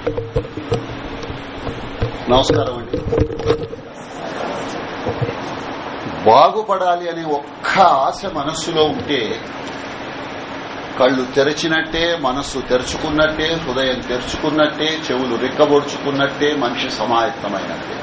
నమస్కారం అండి బాగుపడాలి అనే ఒక్క ఆశ మనస్సులో ఉంటే కళ్ళు తెరచినట్టే మనస్సు తెరుచుకున్నట్టే హృదయం తెరుచుకున్నట్టే చెవులు రిక్కబొడుచుకున్నట్టే మనిషి సమాయత్తమైనట్టే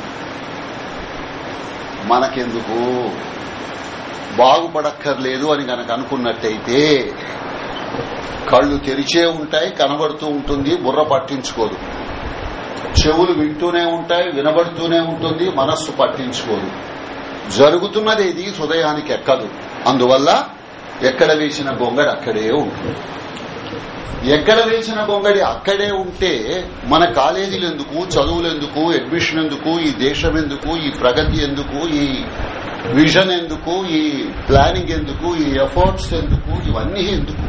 మనకెందుకు బాగుపడక్కర్లేదు అని గనక అనుకున్నట్టయితే కళ్ళు తెరిచే ఉంటాయి కనబడుతూ ఉంటుంది బుర్ర పట్టించుకోదు చెవులు వింటూనే ఉంటాయి వినబడుతూనే ఉంటుంది మనస్సు పట్టించుకోదు జరుగుతున్నది ఇది హృదయానికి ఎక్కదు అందువల్ల ఎక్కడ వేసిన గొంగడి అక్కడే ఉంటుంది ఎక్కడ వేసిన గొంగడి అక్కడే ఉంటే మన కాలేజీలు ఎందుకు చదువులు ఎందుకు అడ్మిషన్ ఎందుకు ఈ దేశం ఎందుకు ఈ ప్రగతి ఎందుకు ఈ విజన్ ఎందుకు ఈ ప్లానింగ్ ఎందుకు ఈ ఎఫర్ట్స్ ఎందుకు ఇవన్నీ ఎందుకు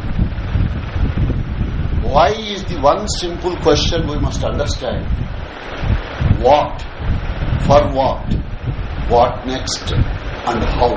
why is the one simple question we must understand what for what what next and how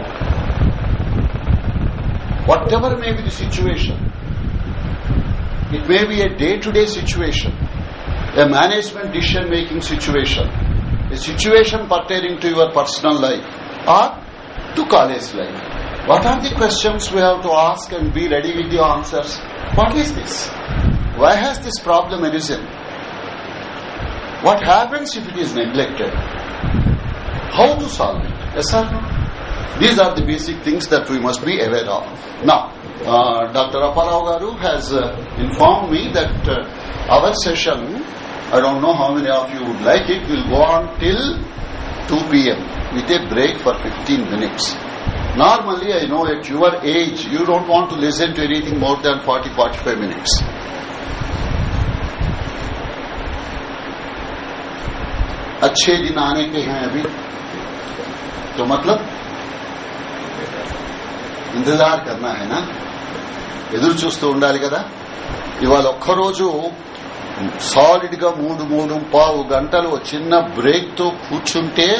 whatever may be the situation. It may be a day-to-day situation, a management decision-making situation, a situation pertaining to your personal life or to college life. What are the questions we have to ask and be ready with the answers? What is this? Why has this problem arisen? What happens if it is neglected? How to solve it? Yes or no? These are the basic things that we must be aware of. Now, uh, Dr. Apparao Garu has uh, informed me that uh, our session, I don't know how many of you would like it, will go on till 2 p.m. with a break for 15 minutes. Normally, I know at your age, you don't want to listen to anything more than 40-45 minutes. अच्छे दिन आने के हैं अभी तो मतलब ఇంతజార్ కన్నా అయినా ఎదురు చూస్తూ ఉండాలి కదా ఇవాళ ఒక్కరోజు సాలిడ్ గా మూడు మూడు పావు గంటలు చిన్న బ్రేక్ తో కూర్చుంటే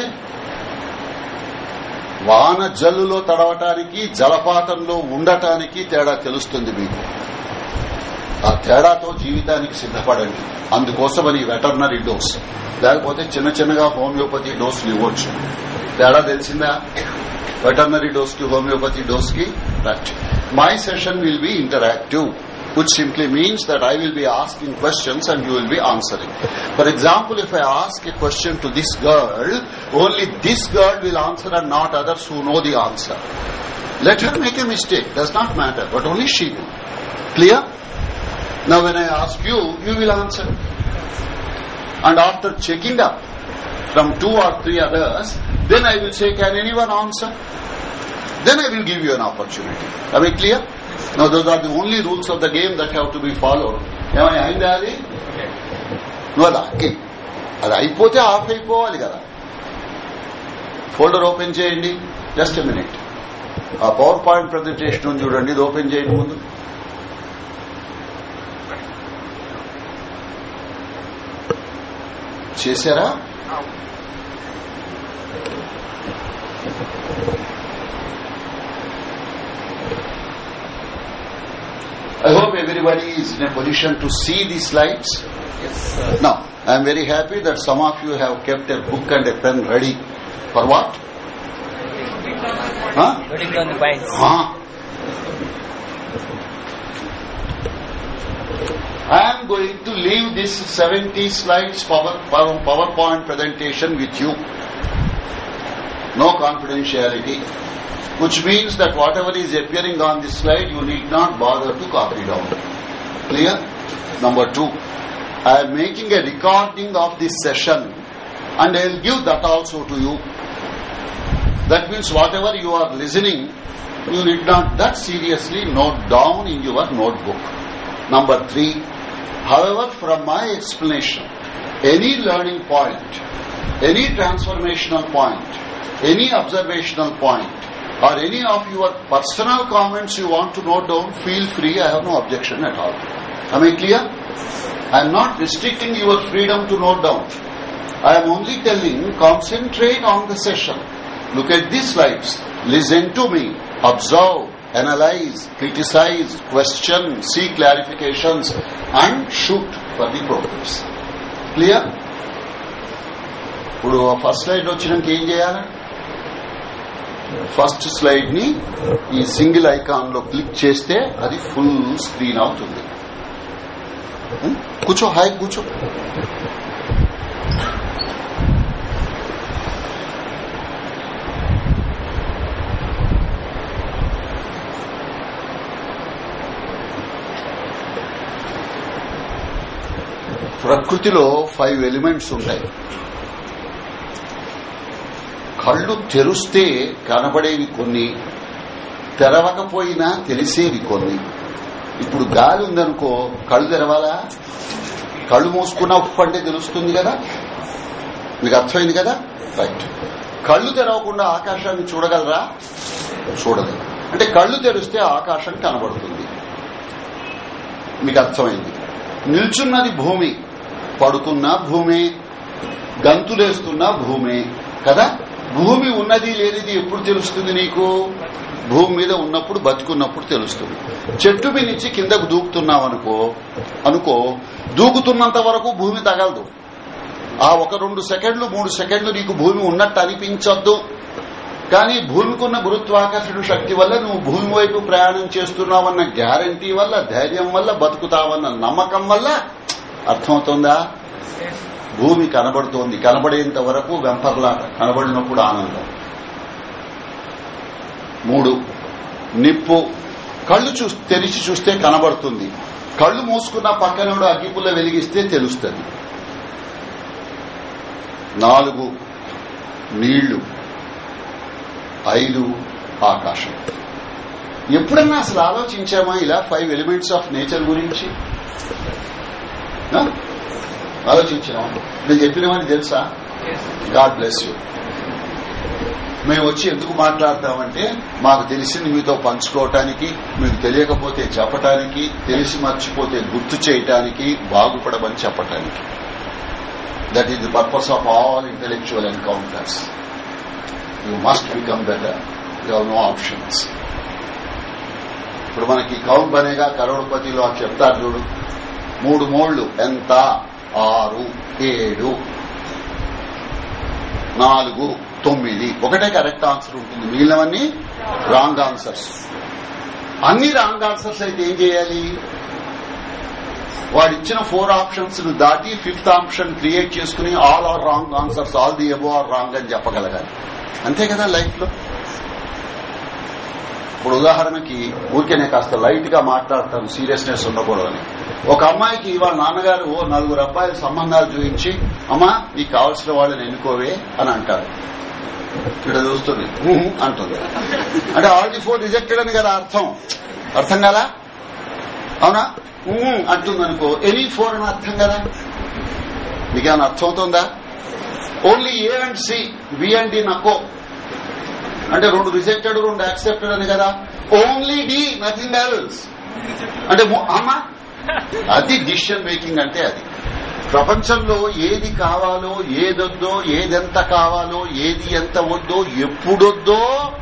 వాన జల్లులో తడవటానికి జలపాతంలో ఉండటానికి తేడా తెలుస్తుంది మీకు ఆ తేడాతో జీవితానికి సిద్ధపడండి అందుకోసమని వెటర్నరీ డోస్ లేకపోతే చిన్న చిన్నగా హోమియోపతి డోసులు ఇవ్వచ్చు తేడా తెలిసిందా veterinary dose ki homeopathy dose ki practice. My session will be interactive, which simply means that I will be asking questions and you will be answering. For example, if I ask a question to this girl, only this girl will answer and not others who know the answer. Let her make a mistake, does not matter, but only she will. Clear? Now when I ask you, you will answer. And after checking up from two or three others, then I will say, can anyone answer? Then I will give you an opportunity. Are we clear? Now those are the only rules of the game that have to be followed. ఏమైనా అయిందా అది నువ్వు అది ఆగి అది అయిపోతే off అయిపోవాలి కదా ఫోల్డర్ ఓపెన్ చేయండి జస్ట్ మినిట్ ఆ పవర్ పాయింట్ ప్రజెంటేషన్ చూడండి ఇది ఓపెన్ చేయండి ముందు చేశారా I hope everybody is in a position to see the slides. Yes. Now, I am very happy that some of you have kept a book and a pen ready. For what? Huh? Noting down the points. Huh? I am going to leave this 70 slides power, power, PowerPoint presentation with you. No confidentiality. Which means that whatever is appearing on this slide, you need not bother to copy down. Clear? Number two, I am making a recording of this session and I will give that also to you. That means whatever you are listening, you need not that seriously note down in your notebook. Number three, however, from my explanation, any learning point, any transformational point, any observational point, or any of your personal comments you want to note down, feel free. I have no objection at all. Am I clear? I am not restricting your freedom to note down. I am only telling concentrate on the session. Look at these slides. Listen to me. Observe, analyze, criticize, question, seek clarifications, and shoot for the progress. Clear ఇప్పుడు first slide వచ్చినాక ఏం చేయాలి first slide ని ఈ single icon లో click చేస్తే అది full screen అవుతుంది ఉం? కూర్చో హాయ్ కూర్చో ప్రకృతిలో ఫైవ్ ఎలిమెంట్స్ ఉంటాయి కళ్ళు తెరుస్తే కనబడేవి కొన్ని తెరవకపోయినా తెలిసేవి కొన్ని ఇప్పుడు గాలి ఉందనుకో కళ్ళు తెరవాలా కళ్ళు మూసుకున్నా ఉప్పు అంటే తెలుస్తుంది కదా మీకు అర్థమైంది కదా రైట్ కళ్ళు తెరవకుండా ఆకాశాన్ని చూడగలరా చూడలేదు అంటే కళ్ళు తెరిస్తే ఆకాశం కనబడుతుంది మీకు అర్థమైంది నిల్చున్నది భూమి పడుకున్న భూమి గంతులేస్తున్న భూమి కదా భూమి ఉన్నది లేనిది ఎప్పుడు తెలుస్తుంది నీకు భూమి మీద ఉన్నప్పుడు బతుకున్నప్పుడు తెలుస్తుంది చెట్టు మీద నుంచి కిందకు దూకుతున్నావు అనుకో అనుకో దూకుతున్నంత వరకు భూమి తగలదు ఆ ఒక రెండు సెకండ్లు మూడు సెకండ్లు నీకు భూమి ఉన్నట్టు అనిపించొద్దు కానీ భూమికున్న గురుత్వాకర్షణ శక్తి వల్ల నువ్వు భూమి వైపు ప్రయాణం చేస్తున్నావన్న గ్యారంటీ వల్ల ధైర్యం వల్ల బతుకుతావన్న నమ్మకం వల్ల అర్థమవుతోందా భూమి కనబడుతోంది కనబడేంత వరకు వెంపర్లాట కనబడినప్పుడు ఆనందం మూడు నిప్పు కళ్ళు చూ తెరిచి చూస్తే కనబడుతుంది కళ్ళు మూసుకున్న పక్కనోడు అగ్గిపుల్ల వెలిగిస్తే తెలుస్తుంది నాలుగు నీళ్లు ఐదు ఆకాశం ఎప్పుడన్నా అసలు ఆలోచించామా ఇలా ఫైవ్ ఎలిమెంట్స్ ఆఫ్ నేచర్ గురించి ఆ? ఆలోచించామా నేను చెప్పినవని తెలుసా గాడ్ బ్లెస్ యూ మేము వచ్చి ఎందుకు మాట్లాడతామంటే మాకు తెలిసింది మీతో పంచుకోవటానికి మీకు తెలియకపోతే చెప్పటానికి తెలిసి మర్చిపోతే గుర్తు చేయటానికి బాగుపడమని చెప్పటానికి that is the purpose of all intellectual encounters you must become better you have no options ఇప్పుడు మనకి కౌన్ బనేగా కరోడ్పతిలో అని చెప్తారు చూడు మూడు మోళ్లు ఎంత ఆరు ఏడు నాలుగు తొమ్మిది ఒకటే కరెక్ట్ ఆన్సర్ ఉంటుంది మిగిలినవన్నీ రాంగ్ ఆన్సర్స్ అన్ని రాంగ్ ఆన్సర్స్ అయితే ఏం చేయాలి వాడు ఇచ్చిన ఫోర్ ఆప్షన్స్ ను దాటి ఫిఫ్త్ ఆప్షన్ క్రియేట్ చేసుకుని all are wrong answers all the above are wrong అని చెప్పగలగాలి అంతే కదా లైఫ్ లో ఇప్పుడు ఉదాహరణకి ఊరికే కాస్త లైట్ గా మాట్లాడతాను సీరియస్నెస్ ఉండకూడదని ఒక అమ్మాయికి వాళ్ళ నాన్నగారు ఓ నలుగురు అబ్బాయిల సంబంధాలు చూపించి అమ్మా నీకు కావాల్సిన వాళ్ళని ఎన్నుకోవే అని అంటారు ఇక్కడ చూస్తుంది "ఉహు" అంటుంది అంటే ఆల్ ది ఫోర్ రిజెక్టెడ్ అని కదా అర్థం అర్థం కదా అవునా "ఉహు" అంటుంది అనుకో ఎనీ ఫోర్ అని అర్థం కదా మీకేమైనా అర్థం అవుతుందా only A and C B and D నక్కో అంటే రెండు రిజెక్టెడ్ రెండు యాక్సెప్టెడ్ అని కదా ఓన్లీ డి నథింగ్ ఎల్స్ అంటే ము- అమ్మా అది డిసిషన్ మేకింగ్ అంటే అది ప్రపంచంలో ఏది కావాలో ఏదొద్దో ఏదెంత కావాలో ఏది ఎంత వద్దో ఎప్పుడొద్దో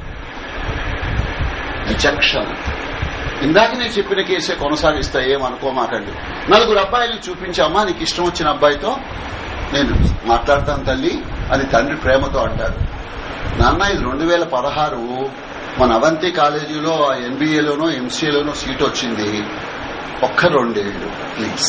రిజెక్షన్ ఇందాక నేను చెప్పిన కేసే కొనసాగిస్తా ఏమనుకోమాకండి నలుగురు అబ్బాయిలు చూపించమ్మా నీకు ఇష్టం వచ్చిన అబ్బాయితో నేను మాట్లాడతాను తల్లి అని తండ్రి ప్రేమతో అంటాడు నాన్న ఇది రెండు వేల పదహారు మన అవంతి కాలేజీలో ఎన్బీఏలోనో ఎంసీఏలోనో సీట్ వచ్చింది ఒక్క రెండేళ్లు ప్లీజ్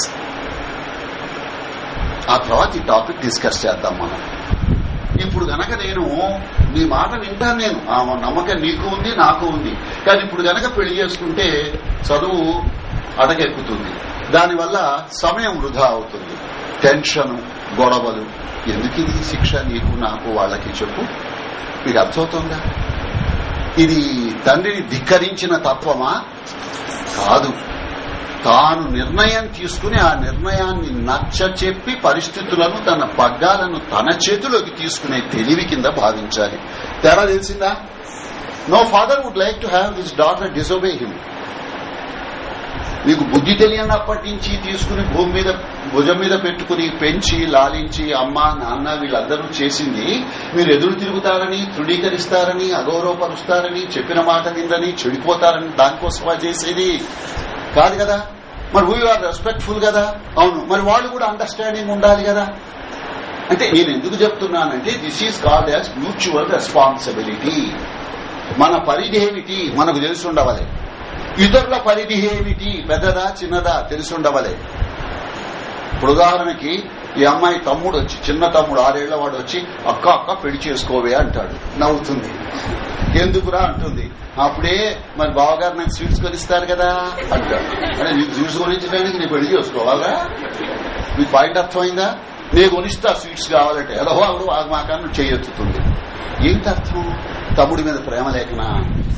ఆ తర్వాత ఈ టాపిక్ డిస్కస్ చేద్దాం మనం ఇప్పుడు గనక నేను నీ మాట వింటాను నేను ఆ నమ్మకం నీకు ఉంది నాకు ఉంది కానీ ఇప్పుడు గనక పెళ్లి చేసుకుంటే చదువు అటకెక్కుతుంది దానివల్ల సమయం వృధా అవుతుంది టెన్షన్ గొడవలు ఎందుకు ఇది శిక్ష నీకు నాకు వాళ్ళకి చెప్పు మీకు అర్థమవుతుందా ఇది తండ్రిని ధిక్కరించిన తత్వమా కాదు తాను నిర్ణయం తీసుకుని ఆ నిర్ణయాన్ని నచ్చ చెప్పి పరిస్థితులను తన పగ్గాలను తన చేతిలోకి తీసుకునే తెలివి కింద భావించాలి తేడా తెలిసిందా no father would like to have his daughter disobey him మీకు బుద్ధి తెలియనప్పటి నుంచి తీసుకుని భూమి మీద భుజం మీద పెట్టుకుని పెంచి లాలించి అమ్మ నాన్న వీళ్ళందరూ చేసింది మీరు ఎదురు తిరుగుతారని తృణీకరిస్తారని అగౌరవపరుస్తారని చెప్పిన మాట విందని చెడిపోతారని దానికోసమా చేసేది కాదు కదా మరి వీ ఆర్ రెస్పెక్ట్ఫుల్ కదా అవును మరి వాళ్ళు కూడా అండర్స్టాండింగ్ ఉండాలి కదా అంటే నేను ఎందుకు చెప్తున్నానంటే this is called as mutual responsibility మన పరిధి ఏమిటి మనకు తెలిసి ఉండవలే ఇతరుల పరిధి ఏమిటి పెద్దదా చిన్నదా తెలిసి ఉండవలే ఇప్పుడు ఉదాహరణకి ఈ అమ్మాయి తమ్ముడు వచ్చి చిన్న తమ్ముడు ఆరేళ్ల వాడు వచ్చి అక్క అక్క పెళ్లి చేసుకోవే అంటాడు నవ్వుతుంది ఎందుకురా అంటుంది అప్పుడే మరి బావగారు నాకు స్వీట్స్ కొనిస్తారు కదా అంటాడు అంటే నీకు స్వీట్స్ కొనించడానికి నీ పెళ్లి చేసుకోవాలా మీ పాయింట్ అర్థమైందా నేను కొనిస్తా స్వీట్స్ కావాలంటే ఎలా వాడు మాకన్నా చేయొత్తుతుంది ఏంటి అర్థం తమ్ముడి మీద ప్రేమ లేకనా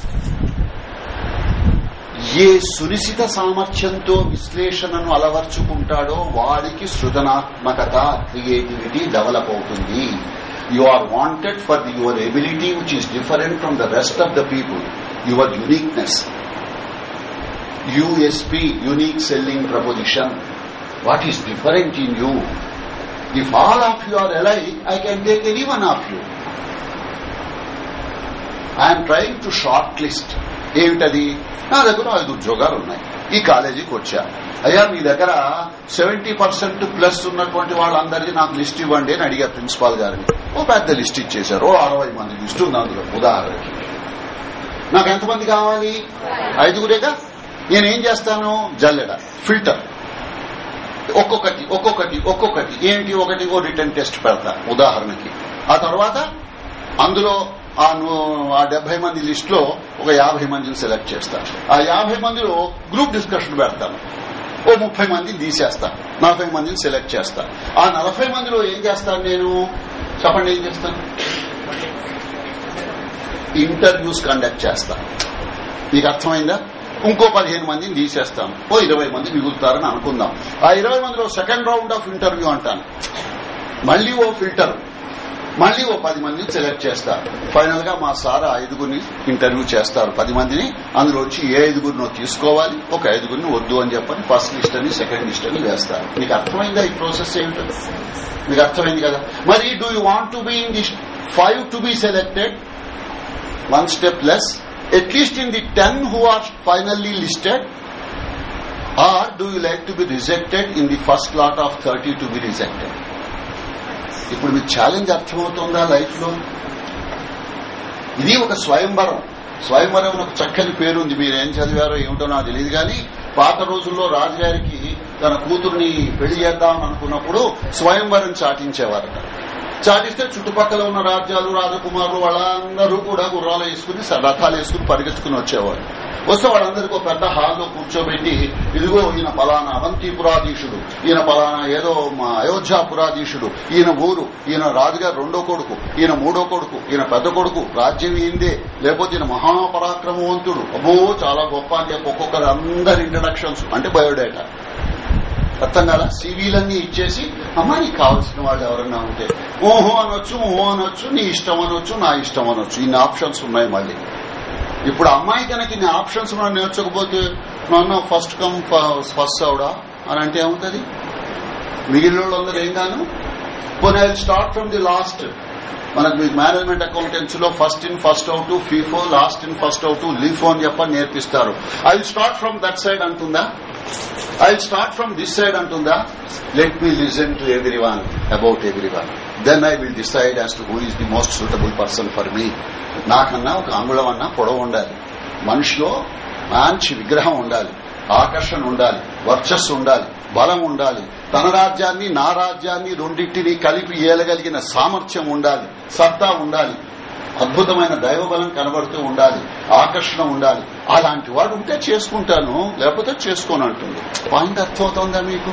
ఏ సునిశిత సామర్థ్యంతో విశ్లేషణను అలవర్చుకుంటాడో వాడికి సృజనాత్మకత క్రియేటివిటీ డెవలప్ అవుతుంది you are wanted for your ability which is different from the rest of the people your uniqueness USP unique selling proposition what is different in you if all of you are alike I can take any one of you I'm trying to short list ఏమిటది నా దగ్గర ఐదు ఉద్యోగాలు ఉన్నాయి ఈ కాలేజీకి వచ్చా అయ్యా మీ దగ్గర సెవెంటీ పర్సెంట్ ప్లస్ ఉన్నటువంటి వాళ్ళందరికీ నాకు లిస్ట్ ఇవ్వండి అని అడిగా ప్రిన్సిపాల్ గారిని ఓ పెద్ద లిస్ట్ ఇచ్చేశారు ఓ అరవై మంది లిస్ట్ ఉంది అందులో ఉదాహరణకి నాకు ఎంతమంది కావాలి ఐదుగురేగా నేనేం చేస్తాను జల్లెడ ఫిల్టర్ ఒక్కొక్కటి ఒక్కొక్కటి ఒక్కొక్కటి ఏంటి ఒకటి ఓ రిటర్న్ టెస్ట్ పెడతా ఉదాహరణకి ఆ తర్వాత అందులో ఆ ఆ డెబ్బై మంది లిస్ట్ లో ఒక యాభై మందిని సెలెక్ట్ చేస్తాను ఆ యాభై మందిలో గ్రూప్ డిస్కషన్ పెడతాను ఓ ముప్పై మందిని తీసేస్తా నలభై మందిని సెలెక్ట్ చేస్తా ఆ నలభై మందిలో ఏం చేస్తాను నేను చెప్పండి ఏం చేస్తాను ఇంటర్వ్యూస్ కండక్ట్ చేస్తా మీకు అర్థమైందా ఇంకో పదిహేను మందిని తీసేస్తాను ఓ ఇరవై మంది మిగులుతారని అనుకుందాం ఆ ఇరవై మందిలో సెకండ్ రౌండ్ ఆఫ్ ఇంటర్వ్యూ అంటాను మళ్లీ ఓ ఫిల్టర్ మళ్లీ ఓ పది మందిని సెలెక్ట్ చేస్తారు ఫైనల్ గా మా సార్ ఐదుగురిని ఇంటర్వ్యూ చేస్తారు పది మందిని అందులో వచ్చి ఏ ఐదుగురినో తీసుకోవాలి ఒక ఐదుగురిని వద్దు అని చెప్పని ఫస్ట్ లిస్ట్ అని సెకండ్ లిస్ట్ అని వేస్తారు మీకు అర్థమైందా ఈ ప్రాసెస్ ఏమిటో మీకు అర్థమైంది కదా మరి do you want to be in the five to be selected one step less at least in the ten who are finally listed or do you like to be rejected in the first lot of thirty to be rejected ఇప్పుడు మీకు challenge అర్థమవుతుందా life లో ఇది ఒక స్వయంవరం స్వయంవరం ఒక చక్కని పేరుంది మీరేం చదివారో ఏమిటో నాకు తెలియదు కానీ పాత రోజుల్లో రాజుగారికి తన కూతుర్ని పెళ్లి చేద్దామని అనుకున్నప్పుడు స్వయంవరం చాటించేవారట చాటిస్తే చుట్టుపక్కల ఉన్న రాజ్యాలు రాజకుమారులు వాళ్ళందరూ కూడా గుర్రాలు వేసుకుని రథాలు వేసుకుని పరిగెత్తుకుని వచ్చేవారు వస్తే వాళ్ళందరికీ ఒక పెద్ద హాల్లో కూర్చోబెట్టి ఇదిగో ఈయన పలానా అవంతిపురాధీశుడు ఈయన పలానా ఏదో మా అయోధ్యాపురాధీశుడు ఈయన ఊరు ఈయన రాజుగారు రెండో కొడుకు ఈయన మూడో కొడుకు ఈయన పెద్ద కొడుకు రాజ్యం ఈందే లేకపోతే ఈయన మహాపరాక్రమవంతుడు అబ్బో చాలా గొప్ప అని చెప్పి ఒక్కొక్కరు అందరి ఇంట్రడక్షన్స్ అంటే బయోడేటా అర్థం కాల సివీలన్నీ ఇచ్చేసి అమ్మా నీకు కావాల్సిన వాళ్ళు ఎవరన్నా ఉంటే ఓహో అనొచ్చు ఓహో అనొచ్చు నీ ఇష్టం అనొచ్చు నా ఇష్టం అనొచ్చు ఇన్ని ఆప్షన్స్ ఉన్నాయి మళ్ళీ ఇప్పుడు అమ్మాయి కనుక ఇన్ని ఆప్షన్స్ మనం నేర్చకపోతే నన్ను ఫస్ట్ కమ్ ఫస్ట్ అవడా అని అంటే ఏమవుతుంది మిగిలిన వాళ్ళందరూ ఏం కాను పోనీ I start from the last మనకు మీకు మేనేజ్మెంట్ అకౌంటెన్సీ లో first in first out FIFO last in first out LIFO అని చెప్పని నేర్పిస్తారు I start from that side అంటుందా I start from this side అంటుందా let me listen to every one about every one then I will decide as to who is the most suitable person for me నాకన్నా ఒక అంగుళం అన్నా పొడవు ఉండాలి మనిషిలో మంచి విగ్రహం ఉండాలి ఆకర్షణ ఉండాలి వర్చస్సు ఉండాలి బలం ఉండాలి తన రాజ్యాన్ని నా రాజ్యాన్ని రెండింటినీ కలిపి ఏలగలిగిన సామర్థ్యం ఉండాలి సత్తా ఉండాలి అద్భుతమైన దైవబలం కనబడుతూ ఉండాలి ఆకర్షణ ఉండాలి అలాంటి వాడు ఉంటే చేసుకుంటాను లేకపోతే చేసుకోను అంటుంది పాయింట్ అర్థమవుతోందా మీకు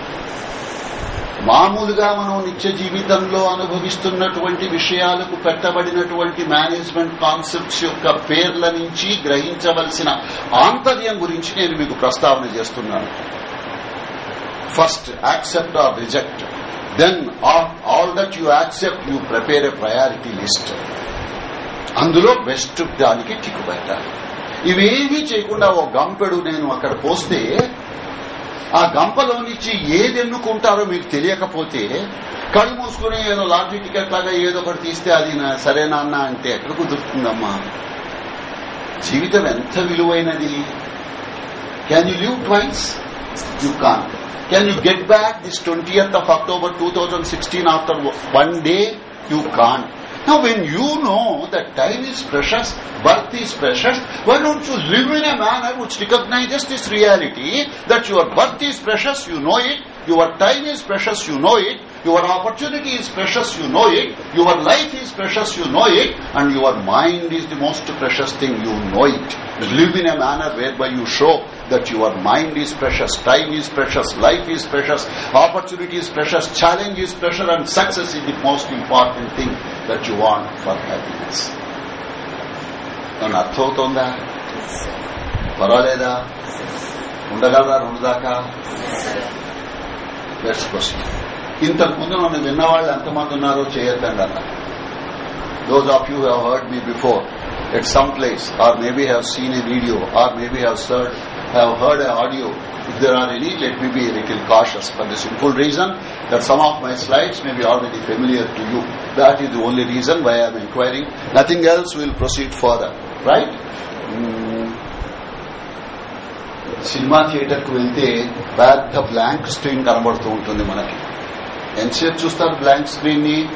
మామూలుగా మనం నిత్య జీవితంలో అనుభవిస్తున్నటువంటి విషయాలకు పెట్టబడినటువంటి మేనేజ్మెంట్ కాన్సెప్ట్స్ యొక్క పేర్ల నుంచి గ్రహించవలసిన ఆంతర్యం గురించి నేను మీకు ప్రస్తావన చేస్తున్నాను first accept or reject then all that you accept you prepare a priority list అందులో బెస్ట్ దానికి టిక్ పెట్టాలి ఇవేమీ చేయకుండా ఓ గంపెడు నేను అక్కడ పోస్తే ఆ గంపలో నుంచి ఏది ఎన్నుకుంటారో మీకు తెలియకపోతే కళ్ళు మూసుకుని ఏదో లాటరీ టికెట్ లాగా ఏదో ఒకటి తీస్తే అది సరేనా అన్న అంటే ఎక్కడ కుదురుతుందమ్మా జీవితం ఎంత విలువైనది can you live twice You can't. Can you get back this 20th of October 2016 after one day? You can't. Now when you know that time is precious, birth is precious, why don't you live in a manner which recognizes this reality that your birth is precious, you know it, your time is precious, you know it, your opportunity is precious, you know it, your life is precious, you know it, and your mind is the most precious thing, you know it. Live in a manner whereby you show that your mind is precious, time is precious, life is precious, opportunity is precious, challenge is precious, and success is the most important thing that you want for happiness. ఏమన్నా అర్థమవుతోందా పర్వాలేదా ఉండగలరా రెండు దాకా let's question ఇంతకు ముందు నన్ను విన్నవాళ్ళు ఎంతమంది ఉన్నారో చేయొద్దండి అన్న those of you have heard me before at some place or maybe have seen a video or maybe have heard have heard an audio. If there are any, let me be a little cautious for the simple reason that some of my slides may be already familiar to you. That is the only reason why I am inquiring. Nothing else will proceed further. Right? Mm. Cinema థియేటర్కి వెళ్తే పెద్ద blank screen కనబడుతూ ఉంటుంది మనకి ఎంతసేపు చూస్తారు blank screen ని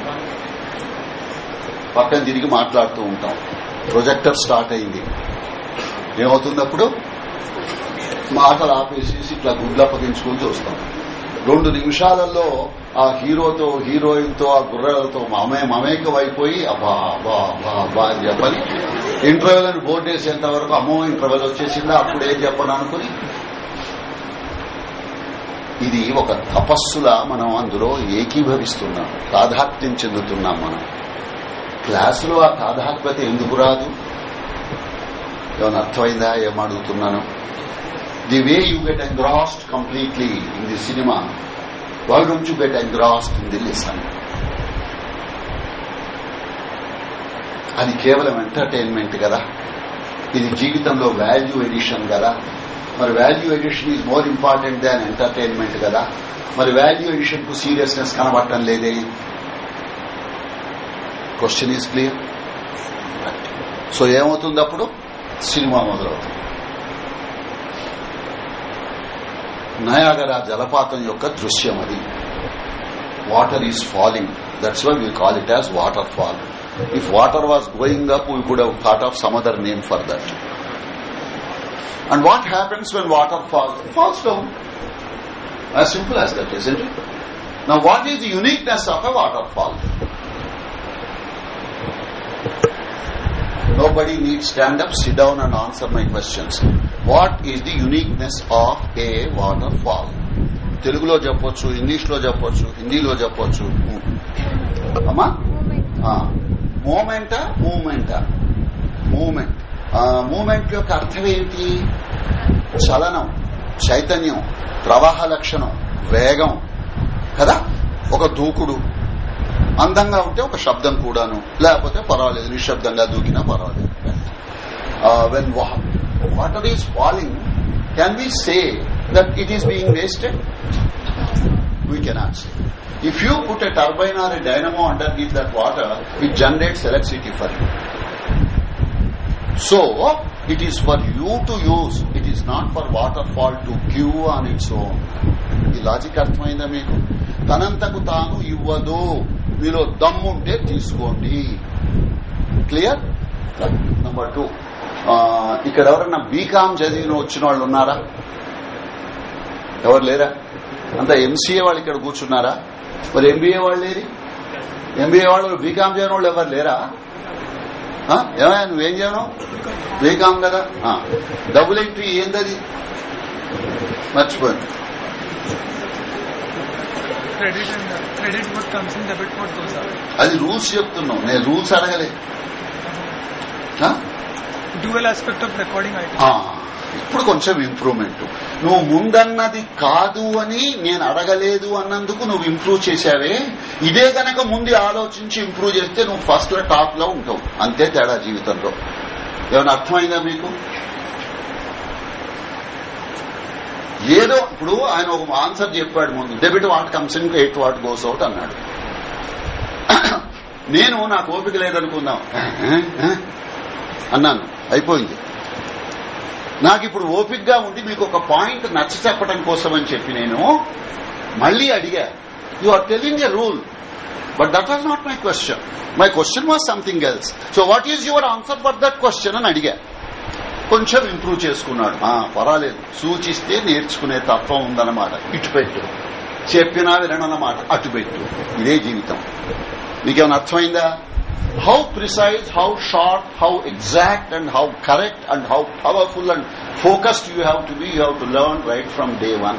పక్కన తిరిగి మాట్లాడుతూ ఉంటాం ప్రొజెక్టర్ స్టార్ట్ అయింది ఏమవుతుంది అప్పుడు మాటలు ఆపేసేసి ఇట్లా గుడ్లప్పగించుకుని చూస్తాం రెండు నిమిషాలలో ఆ హీరోతో హీరోయిన్ తో ఆ గుర్రాలతో మమే మమేకం అయిపోయి అబ్బా అబ్బా అబ్బా అబ్బా అని చెప్పని ఇంటర్వ్యూల్ అని బోర్డు వేసేంత వరకు అమ్మో ఇంటర్వ్యూల్ వచ్చేసిందా అప్పుడు ఏం చెప్పను అనుకుని ఇది ఒక తపస్సులా మనం అందులో ఏకీభవిస్తున్నాం తాదాత్మ్యం చెందుతున్నాం మనం క్లాసులో ఆ తాదాత్మ్యత ఎందుకు రాదు ఏమైనా అర్థమైందా ఏం అడుగుతున్నాను the way you get engrossed completely in the cinema why don't you get engrossed in the listen అది కేవలం ఎంటర్టైన్మెంట్ కదా ఇది జీవితంలో వాల్యూ ఎడిషన్ కదా మరి value addition is more important than entertainment కదా మరి వాల్యూ ఎడిషన్ కు సీరియస్నెస్ కనబడటం లేదే క్వశ్చన్ ఈజ్ క్లియర్ సో ఏమవుతుంది అప్పుడు సినిమా మొదలవుతుంది నయాగరా జలపాతం యొక్క దృశ్యం అది water is falling that's why we call it as water fall if water was going up we could have thought of some other name for that and what happens when water falls falls down as simple as that isn't it now what is the uniqueness of a waterfall nobody needs stand up sit down and answer my questions what is the uniqueness of a waterfall తెలుగులో చెప్పొచ్చు English లో చెప్పొచ్చు హిందీలో చెప్పొచ్చు అమ్మా మూమెంటా మూమెంటా moment moment యొక్క అర్థం ఏంటి చలనం చైతన్యం ప్రవాహ లక్షణం వేగం కదా ఒక దూకుడు అందంగా ఉంటే ఒక శబ్దం కూడాను లేకపోతే పర్వాలేదు నిశ్శబ్దంగా దూకినా పర్వాలేదు when water is falling can we say that it is being wasted we cannot say if you put a turbine or a dynamo underneath that water, it generates electricity for you. So, it is for you to use. It is not for waterfall to give on its own. ఈ logic అర్థమైందా మీకు తనంతకు తాను ఇవ్వదు మీలో దమ్ముంటే తీసుకోండి clear number two ఇక్కడ ఎవరన్నా బీకామ్ చదివిన వచ్చిన వాళ్ళు ఉన్నారా ఎవరు లేరా అంతా ఎంసీఏ వాళ్ళు ఇక్కడ కూర్చున్నారా మరి ఎంబీఏ వాళ్ళు లేరి ఎంబీఏ వాళ్ళు బీకామ్ చేయని వాళ్ళు ఎవరు లేరా ఏమయ్యా నువ్వేం చేయను బీకామ్ కదా డబుల్ ఎంట్రీ ఏందది మర్చిపోయింది అది రూల్స్ చెప్తున్నావు నేను రూల్స్ అడగలే డ్యూయల్ ఆస్పెక్ట్ ఆఫ్ రికార్డింగ్ ఇప్పుడు కొంచెం ఇంప్రూవ్మెంట్ నువ్వు ముందన్నది కాదు అని నేను అడగలేదు అన్నందుకు నువ్వు ఇంప్రూవ్ చేశావే ఇదే గనక ముందు ఆలోచించి ఇంప్రూవ్ చేస్తే నువ్వు ఫస్ట్ లో టాప్ లో ఉంటావు అంతే తేడా జీవితంలో ఏమైనా అర్థమైందా మీకు ఏదో ఇప్పుడు ఆయన ఒక ఆన్సర్ చెప్పాడు ముందు debit what comes in eight what goes out అన్నాడు నేను నాకు ఓపిక లేదనుకుందాం అన్నాను అయిపోయింది నాకు ఇప్పుడు ఓపిక్ గా ఉండి మీకు ఒక పాయింట్ నచ్చ చెప్పడం కోసం అని చెప్పి నేను మళ్ళీ అడిగా you are telling a rule but that was not my question my question was something else so what is your answer for that question అని అడిగా కొంచెం ఇంప్రూవ్ చేసుకున్నాడు ఆ పర్వాలేదు సూచిస్తే నేర్చుకునే తత్వం ఉందన్నమాట ఇటు పెట్టు చెప్పినా విననన్నమాట అటు పెట్టు ఇదే జీవితం మీకేమైనా అర్థమైందా how precise how short how exact and how correct and how powerful and focused you have to be you have to learn right from day one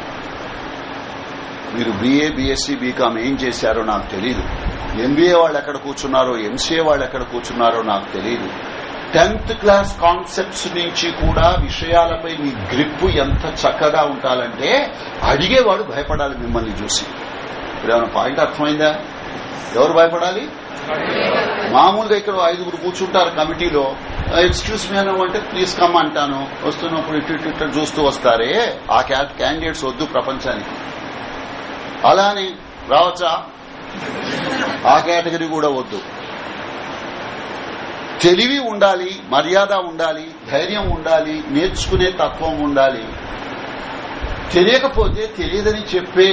మీరు బీఏ బీఎస్సీ బీకామ్ ఏం చేశారో నాకు తెలియదు ఎంబీఏ వాళ్ళు ఎక్కడ కూర్చున్నారో ఎంసీఏ వాళ్ళు ఎక్కడ కూర్చున్నారో నాకు తెలియదు టెన్త్ క్లాస్ కాన్సెప్ట్స్ నుంచి కూడా విషయాలపై మీ గ్రిప్ ఎంత చక్కగా ఉండాలంటే అడిగేవాడు భయపడాలి మిమ్మల్ని చూసి ఇప్పుడేమైనా పాయింట్ అర్థమైందా ఎవరు భయపడాలి మామూలుగా ఇక్కడ ఐదుగురు కూర్చుంటారు కమిటీలో ఎక్స్క్యూజ్ మీ అని అంటే ప్లీజ్ కమ్ అంటాను వస్తున్నప్పుడు ఇటు ఇటు ఇటు చూస్తూ వస్తారే ఆ క్యాండిడేట్స్ వద్దు ప్రపంచానికి అలా అని రావచ్చా ఆ కేటగిరీ కూడా వద్దు తెలివి ఉండాలి మర్యాద ఉండాలి ధైర్యం ఉండాలి నేర్చుకునే తత్వం ఉండాలి తెలియకపోతే తెలియదని చెప్పే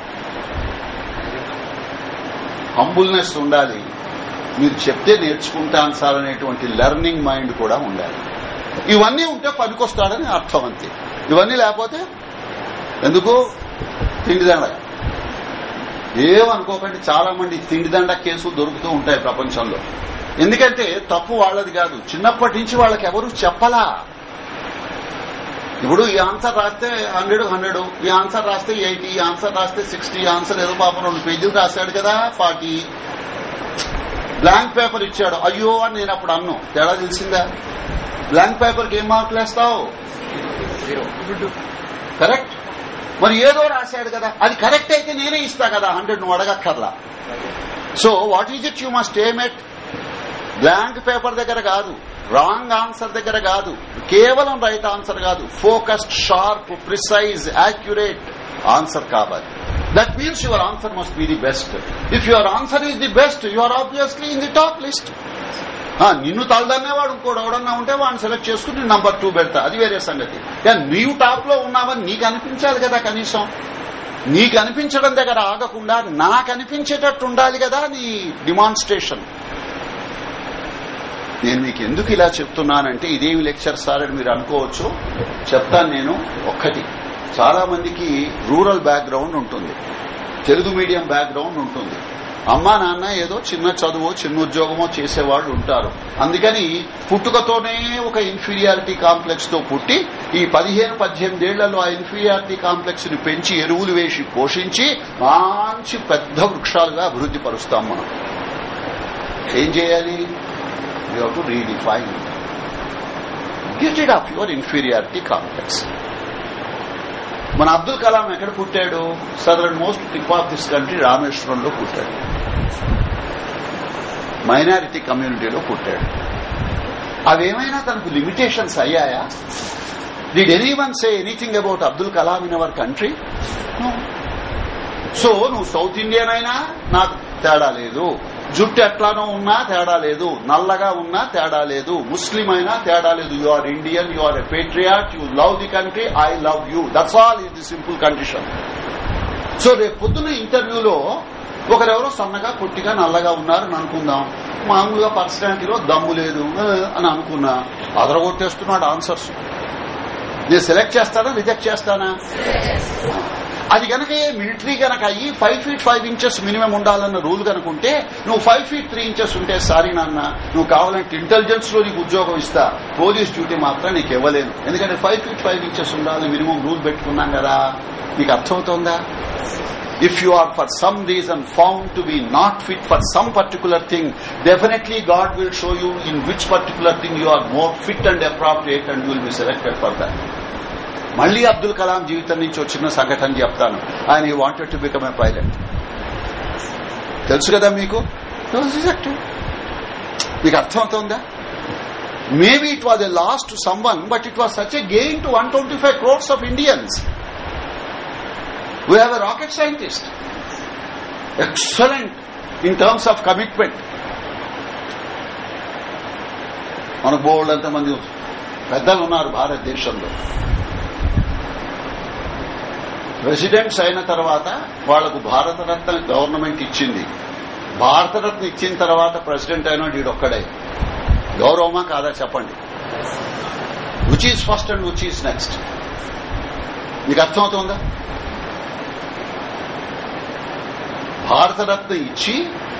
హంబుల్నెస్ ఉండాలి మీరు చెప్తే నేర్చుకుంటాను సార్ అనేటువంటి లెర్నింగ్ మైండ్ కూడా ఉండాలి ఇవన్నీ ఉంటే పనికొస్తాడని అర్థం అంతే ఇవన్నీ లేకపోతే ఎందుకు తిండిదండ ఏమనుకోకండి చాలా మంది తిండిదండ కేసులు దొరుకుతూ ఉంటాయి ప్రపంచంలో ఎందుకంటే తప్పు వాళ్ళది కాదు చిన్నప్పటి నుంచి వాళ్ళకి ఎవరు చెప్పలా ఇప్పుడు ఈ ఆన్సర్ రాస్తే హండ్రెడ్ హండ్రెడ్ ఈ ఆన్సర్ రాస్తే ఎయిటీ ఈ ఆన్సర్ రాస్తే సిక్స్టీ ఆన్సర్ ఏదో పాపం రెండు పేజీలు రాశాడు కదా ఫార్టీ బ్లాంక్ పేపర్ ఇచ్చాడు అయ్యో అని నేను అప్పుడు అన్ను తేడా తెలిసిందా బ్లాంక్ పేపర్కి ఏం మార్కులు వేస్తావు కరెక్ట్ మరి ఏదో రాశాడు కదా అది కరెక్ట్ అయితే నేనే ఇస్తా కదా హండ్రెడ్ నువ్వు అడగక్కర్లా so what is it you must aim at blank paper దగ్గర కాదు రాంగ్ ఆన్సర్ దగ్గర కాదు కేవలం రైట్ ఆన్సర్ కాదు focused sharp precise accurate answer కావాలి that means your answer must be the best if your answer is the best you are obviously in the top list నిన్ను తలదన్నేవాడు ఇంకోటి ఎవడన్నా ఉంటే వాడిని సెలెక్ట్ చేసుకుని నంబర్ టూ పెడతా అది వేరే సంగతి కానీ నీవు టాప్ లో ఉన్నావని నీకు అనిపించాలి కదా కనీసం నీకు అనిపించడం దగ్గర ఆగకుండా నాకు అనిపించేటట్టు ఉండాలి కదా నీ డిమాన్స్ట్రేషన్ నేను మీకు ఎందుకు ఇలా చెప్తున్నానంటే ఇదేమి లెక్చర్ సార్ అని మీరు అనుకోవచ్చు చెప్తాను నేను ఒక్కటి చాలా మందికి రూరల్ బ్యాక్గ్రౌండ్ ఉంటుంది తెలుగు మీడియం బ్యాక్గ్రౌండ్ ఉంటుంది అమ్మా నాన్న ఏదో చిన్న చదువు చిన్న ఉద్యోగమో చేసేవాళ్లు ఉంటారు అందుకని పుట్టుకతోనే ఒక ఇన్ఫీరియారిటీ కాంప్లెక్స్ తో పుట్టి ఈ పదిహేను పద్దెనిమిదేళ్లలో ఆ ఇన్ఫీరియారిటీ కాంప్లెక్స్ ని పెంచి ఎరువులు వేసి పోషించి మంచి పెద్ద వృక్షాలుగా అభివృద్ది పరుస్తాం మనం ఏం చేయాలి you have to redefine it. Get rid of your inferiority complex. మన అబ్దుల్ కలాం ఎక్కడ పుట్టాడు southernmost tip of this country రామేశ్వరంలో పుట్టాడు మైనారిటీ కమ్యూనిటీలో పుట్టాడు అవేమైనా తనకు లిమిటేషన్స్ అయ్యాయా did anyone say anything about Abdul Kalam in our country so నువ్వు సౌత్ ఇండియన్ అయినా నాకు తేడా లేదు జుట్టు ఎట్లానో ఉన్నా తేడా లేదు నల్లగా ఉన్నా తేడా లేదు ముస్లిం అయినా తేడా లేదు you are Indian you are a patriot you love the country I love you that's all is the simple condition so రేపు పొద్దున ఇంటర్వ్యూలో ఒకరెవరో సన్నగా పొట్టిగా నల్లగా ఉన్నారని అనుకుందాం మామూలుగా పర్సనాలిటీలో దమ్ము లేదు అని అనుకున్నా అదరగొట్టేస్తున్నాడు ఆన్సర్స్ నేను సెలెక్ట్ చేస్తానా రిజెక్ట్ చేస్తానా అది గనక మిలిటరీ గనక అయ్యి five feet five inches minimum ఉండాలన్న రూల్ కనుకుంటే నువ్వు ఫైవ్ ఫీట్ త్రీ ఇంచెస్ ఉంటే సారీ నాన్న నువ్వు కావాలంటే ఇంటెలిజెన్స్ లో నీకు ఉద్యోగం ఇస్తా పోలీస్ డ్యూటీ మాత్రం నీకు ఇవ్వలేను ఎందుకంటే ఫైవ్ ఫీట్ ఫైవ్ ఇంచెస్ ఉండాలని మినిమం రూల్ పెట్టుకున్నాం కదా నీకు అర్థమవుతోందా if you are for some reason found to be not fit for some particular thing definitely God will show you in which particular thing you are more fit and appropriate and will be selected for that మళ్లీ అబ్దుల్ కలాం జీవితం నుంచి వచ్చిన సంఘటన చెప్తాను ఆయన ఈ wanted to become a pilot తెలుసు కదా మీకు మీకు అర్థమవుతోందా maybe it was a loss to someone but it was such a gain to one twenty five crores of Indians we have a rocket scientist excellent in terms of commitment మనకు బోల్డ్ అంత మంది పెద్దలు ఉన్నారు భారతదేశంలో ప్రెసిడెంట్స్ అయిన తర్వాత వాళ్లకు భారతరత్న గవర్నమెంట్ ఇచ్చింది భారతరత్న ఇచ్చిన తర్వాత ప్రెసిడెంట్ అయిన వీడొక్కడే గౌరవమా కాదా చెప్పండి which is first and which is next మీకు అర్థమవుతుందా భారతరత్న ఇచ్చి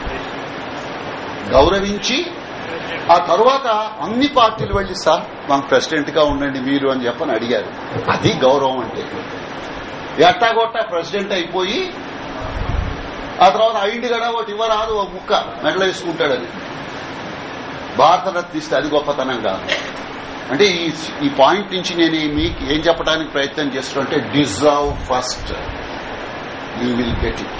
గౌరవించి ఆ తరువాత అన్ని పార్టీలు వెళ్లి సార్ మాకు ప్రెసిడెంట్ గా ఉండండి మీరు అని చెప్పని అడిగారు అది గౌరవం అంటే ఎట్టాగొట్టా ప్రెసిడెంట్ అయిపోయి ఆ తర్వాత ఐంటి గడ ఒకటి ఇవ్వరాదు ఒక ముక్క మెడలో వేసుకుంటాడని భారతరత్న ఇస్తే అది గొప్పతనం కాదు అంటే ఈ ఈ పాయింట్ నుంచి నేను మీకు ఏం చెప్పడానికి ప్రయత్నం చేస్తున్నా deserve first you will get it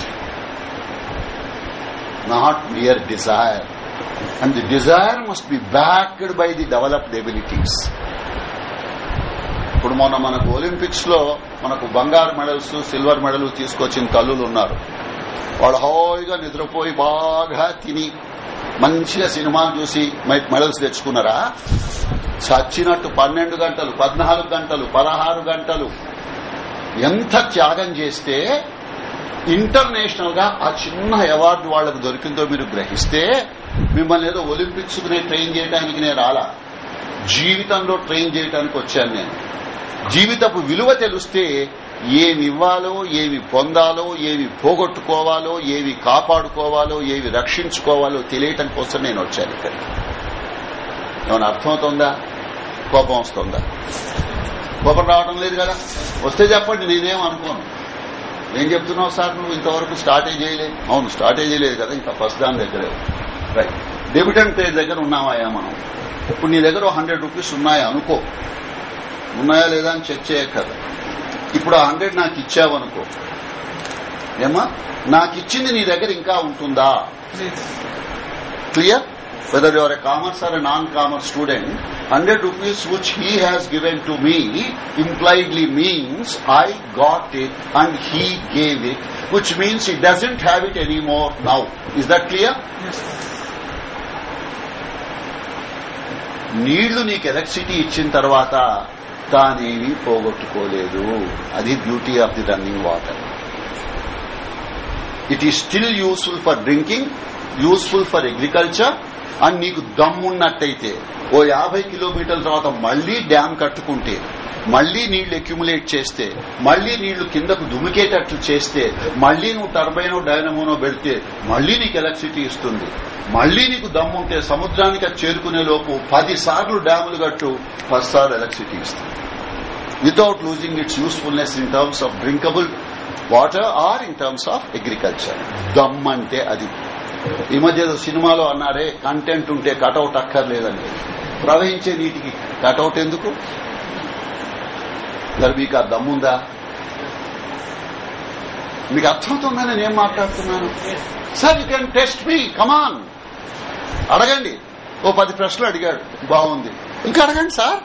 not mere desire and the desire must be backed by the developed abilities ఇప్పుడు మొన్న మనకు ఒలింపిక్స్ లో మనకు బంగారు మెడల్స్ సిల్వర్ మెడల్ తీసుకొచ్చిన తల్లులు ఉన్నారు వాళ్ళు హాయిగా నిద్రపోయి బాగా తిని మంచిగా సినిమాలు చూసి మెడల్స్ తెచ్చుకున్నారా చచ్చినట్టు పన్నెండు గంటలు పద్నాలుగు గంటలు పదహారు గంటలు ఎంత త్యాగం చేస్తే ఇంటర్నేషనల్ గా ఆ చిన్న అవార్డు వాళ్లకు దొరికిందో మీరు గ్రహిస్తే మిమ్మల్ని ఏదో ఒలింపిక్స్ ట్రైన్ చేయడానికి నేను రాలా జీవితంలో ట్రైన్ చేయడానికి వచ్చాను నేను జీవితపు విలువ తెలిస్తే ఏమి ఇవ్వాలో ఏమి పొందాలో ఏమి పోగొట్టుకోవాలో ఏవి కాపాడుకోవాలో ఏవి రక్షించుకోవాలో తెలియటం కోసం నేను వచ్చాను ఇక్కడికి ఏమైనా అర్థమవుతుందా కోపం వస్తుందా కోపం రావడం లేదు కదా వస్తే చెప్పండి నేనేం అనుకోను ఏం చెప్తున్నావు సార్ నువ్వు ఇంతవరకు స్టార్టే చేయలేదు అవును స్టార్టే చేయలేదు కదా ఇంకా ఫస్ట్ దాని దగ్గరే రైట్ డెబిటెంట్ పేజ్ దగ్గర ఉన్నామాయా మనం ఇప్పుడు నీ దగ్గర హండ్రెడ్ రూపీస్ ఉన్నాయా అనుకో ఉన్నాయా లేదా అని చెక్ చేయక కదా ఇప్పుడు ఆ హండ్రెడ్ నాకు ఇచ్చావనుకో ఏమా నాకు ఇచ్చింది నీ దగ్గర ఇంకా ఉంటుందా clear whether you are a commerce or a non-commerce student, 100 rupees which he has given to me impliedly means I got it and he gave it, which means he doesn't have it anymore now. Is that clear? Yes. నీళ్లు నీకు electricity ఇచ్చిన తర్వాత తానేమీ పోగొట్టుకోలేదు అది beauty of the running water it is still useful for drinking useful for agriculture అని నీకు దమ్మున్నట్టయితే ఓ యాభై కిలోమీటర్ల తర్వాత మళ్లీ డ్యాం కట్టుకుంటే మళ్లీ నీళ్లు అక్యుములేట్ చేస్తే మళ్లీ నీళ్లు కిందకు దుమికేటట్లు చేస్తే మళ్లీ నువ్వు టర్బైనో డైనమోనో పెడితే మళ్లీ నీకు ఎలక్ట్రిసిటీ ఇస్తుంది మళ్లీ నీకు దమ్ముంటే సముద్రానికి అది చేరుకునే లోపు పది సార్లు డ్యాములు కట్టు పది సార్లు ఎలక్ట్రిసిటీ ఇస్తుంది without losing its usefulness in terms of drinkable water or in terms of agriculture దమ్ అంటే అది ఈ మధ్య ఏదో సినిమాలో అన్నారే కంటెంట్ ఉంటే కటౌట్ అక్కర్లేదని ప్రవహించే నీటికి కటౌట్ ఎందుకు మరి మీకు ఆ దమ్ముందా మీకు అర్థమవుతుందా నేను ఏం మాట్లాడుతున్నాను sir you can test me come on అడగండి ఓ పది ప్రశ్నలు అడిగాడు బాగుంది ఇంకా అడగండి సార్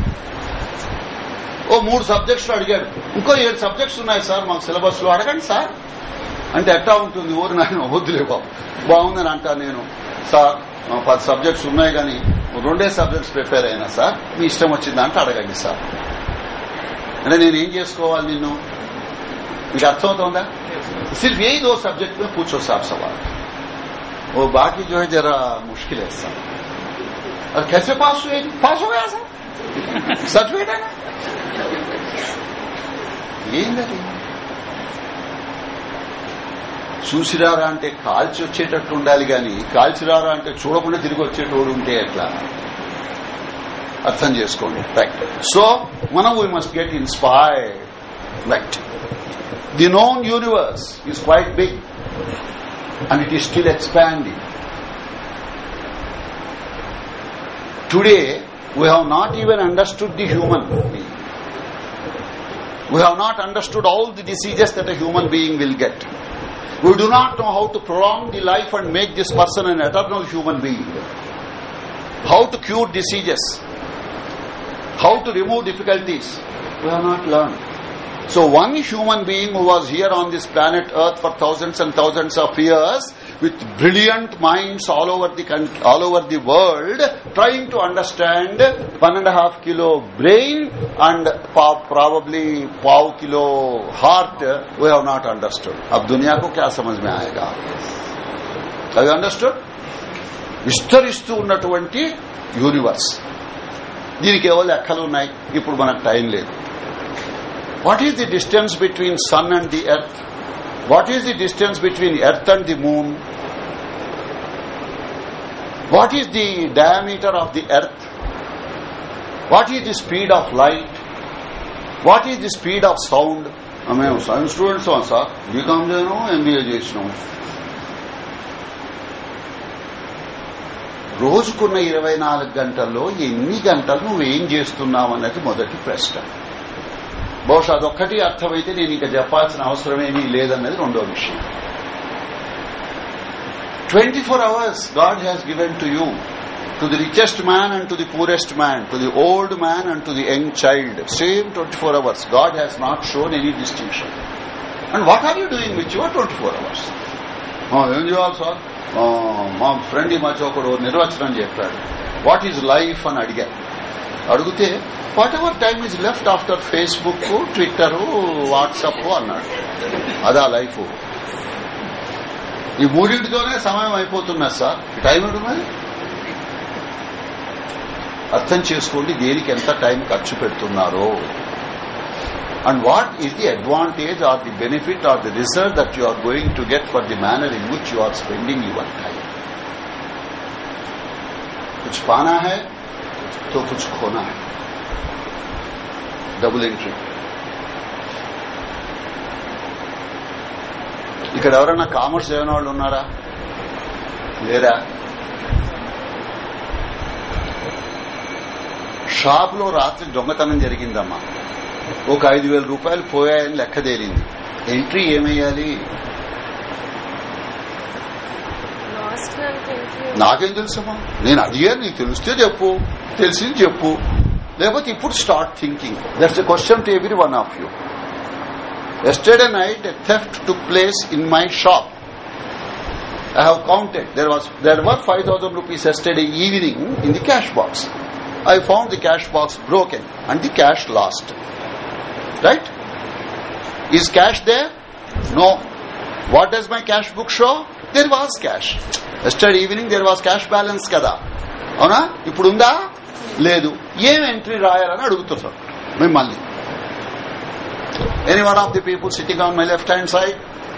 ఓ మూడు సబ్జెక్ట్స్ అడిగాడు ఇంకో ఏడు సబ్జెక్ట్స్ ఉన్నాయి సార్ మాకు సిలబస్ లో అడగండి సార్ అంటే ఎట్టా ఉంటుంది ఊరు నాయన వద్దులే బాబు బాగుందని అంటా నేను సార్ ఆ, పది సబ్జెక్ట్స్ ఉన్నాయి కానీ రెండే సబ్జెక్ట్స్ ప్రిపేర్ అయినా సార్ మీ ఇష్టం వచ్చిందంటే అడగండి సార్ అంటే నేనేం చేసుకోవాలి నిన్ను మీకు అర్థమవుతోందా सिर्फ यही दो सब्जेक्ट में पूछो साफ सवाल वो बाकी जो है जरा मुश्किल है सर और कैसे पास हुए पास हो गया सर सच बेटा ना ఏంటది చూసిరారా అంటే కాల్చి వచ్చేటట్టు ఉండాలి గాని కాల్చిరారా అంటే చూడకుండా తిరిగి వచ్చేటోడు ఉంటే ఎట్లా అర్థం చేసుకోండి రైట్ సో మనం we must get inspired right the known universe is quite big and it is still expanding today we have not even understood the human being We have not understood all the diseases that a human being will get. We do not know how to prolong the life and make this person an eternal human being. How to cure diseases. How to remove difficulties. We have not learned. So one human being who was here on this planet Earth for thousands and thousands of years with brilliant minds all over the coun- all over the world trying to understand one and a half kilo brain and pa- probably pav kilo heart we have not understood. अब दुनिया को क्या समझ में आएगा Have you understood? విస్తరిస్తూ ఉన్నటువంటి universe దీనికి ఏవో లెక్కలు ఉన్నాయి ఇప్పుడు మనకు టైం లేదు what is the distance between sun and the earth what is the distance between earth and the moon what is the diameter of the earth what is the speed of light what is the speed of sound మేము science students sir BCom చేయను MBA చేసినాం రోజుకున్న ఇరవై నాలుగు గంటల్లో ఎన్ని గంటలు నువ్వేం చేస్తున్నావు అన్నది మొదటి ప్రశ్న బహుశా అదొక్కటి అర్థమైతే నేను ఇంకా చెప్పాల్సిన అవసరమేమీ లేదన్నది రెండో విషయం twenty four hours God has given to you to the richest man and to the poorest man to the old man and to the young child same twenty four hours God has not shown any distinction and what are you doing with your twenty four hours ఏం చేయాలి sir ఆ, మా friend ఈ మధ్య ఒకడు నిర్వచనం చెప్పాడు what is life అని అడిగారు అడిగితే whatever time is left after Facebook Twitter WhatsApp అన్నాడు అదా లైఫ్ ఈ మూడింటితోనే సమయం అయిపోతున్నది సార్ ఈ టైం ఏంటి మరి అర్థం చేసుకోండి దేనికి ఎంత టైం ఖర్చు పెడుతున్నారో and what is the advantage or the benefit or the result that you are going to get for the manner in which you are spending your time कुछ पाना है तो कुछ खोना है డబుల్ ఎంట్రీ ఇక్కడ ఎవరైనా కామర్స్ చదివిన వాళ్ళు ఉన్నారా లేరా షాప్ లో రాత్రి దొంగతనం జరిగిందమ్మా ఒక ఐదు వేల రూపాయలు పోయాయని లెక్క తేలింది ఎంట్రీ ఏమయ్యాలి లాస్ట్ అంటే నాకేం తెలుసమ్మా నేను అడిగాను నీకు తెలిస్తే చెప్పు తెలిసింది చెప్పు లేకపోతే ఇప్పుడు start thinking that's a question to every one of you yesterday night a theft took place in my shop I have counted. There was there were five thousand rupees yesterday evening in the cash box. I found the cash box broken and the cash lost. Right? Is cash there? No. What does my cash book show? There was cash. Yesterday evening there was cash balance కదా అవునా ఇప్పుడు ఉందా లేదు ఏం entry రాయాలని అడుగుతున్నారు మిమ్మల్ని any one of the people sitting on my left hand side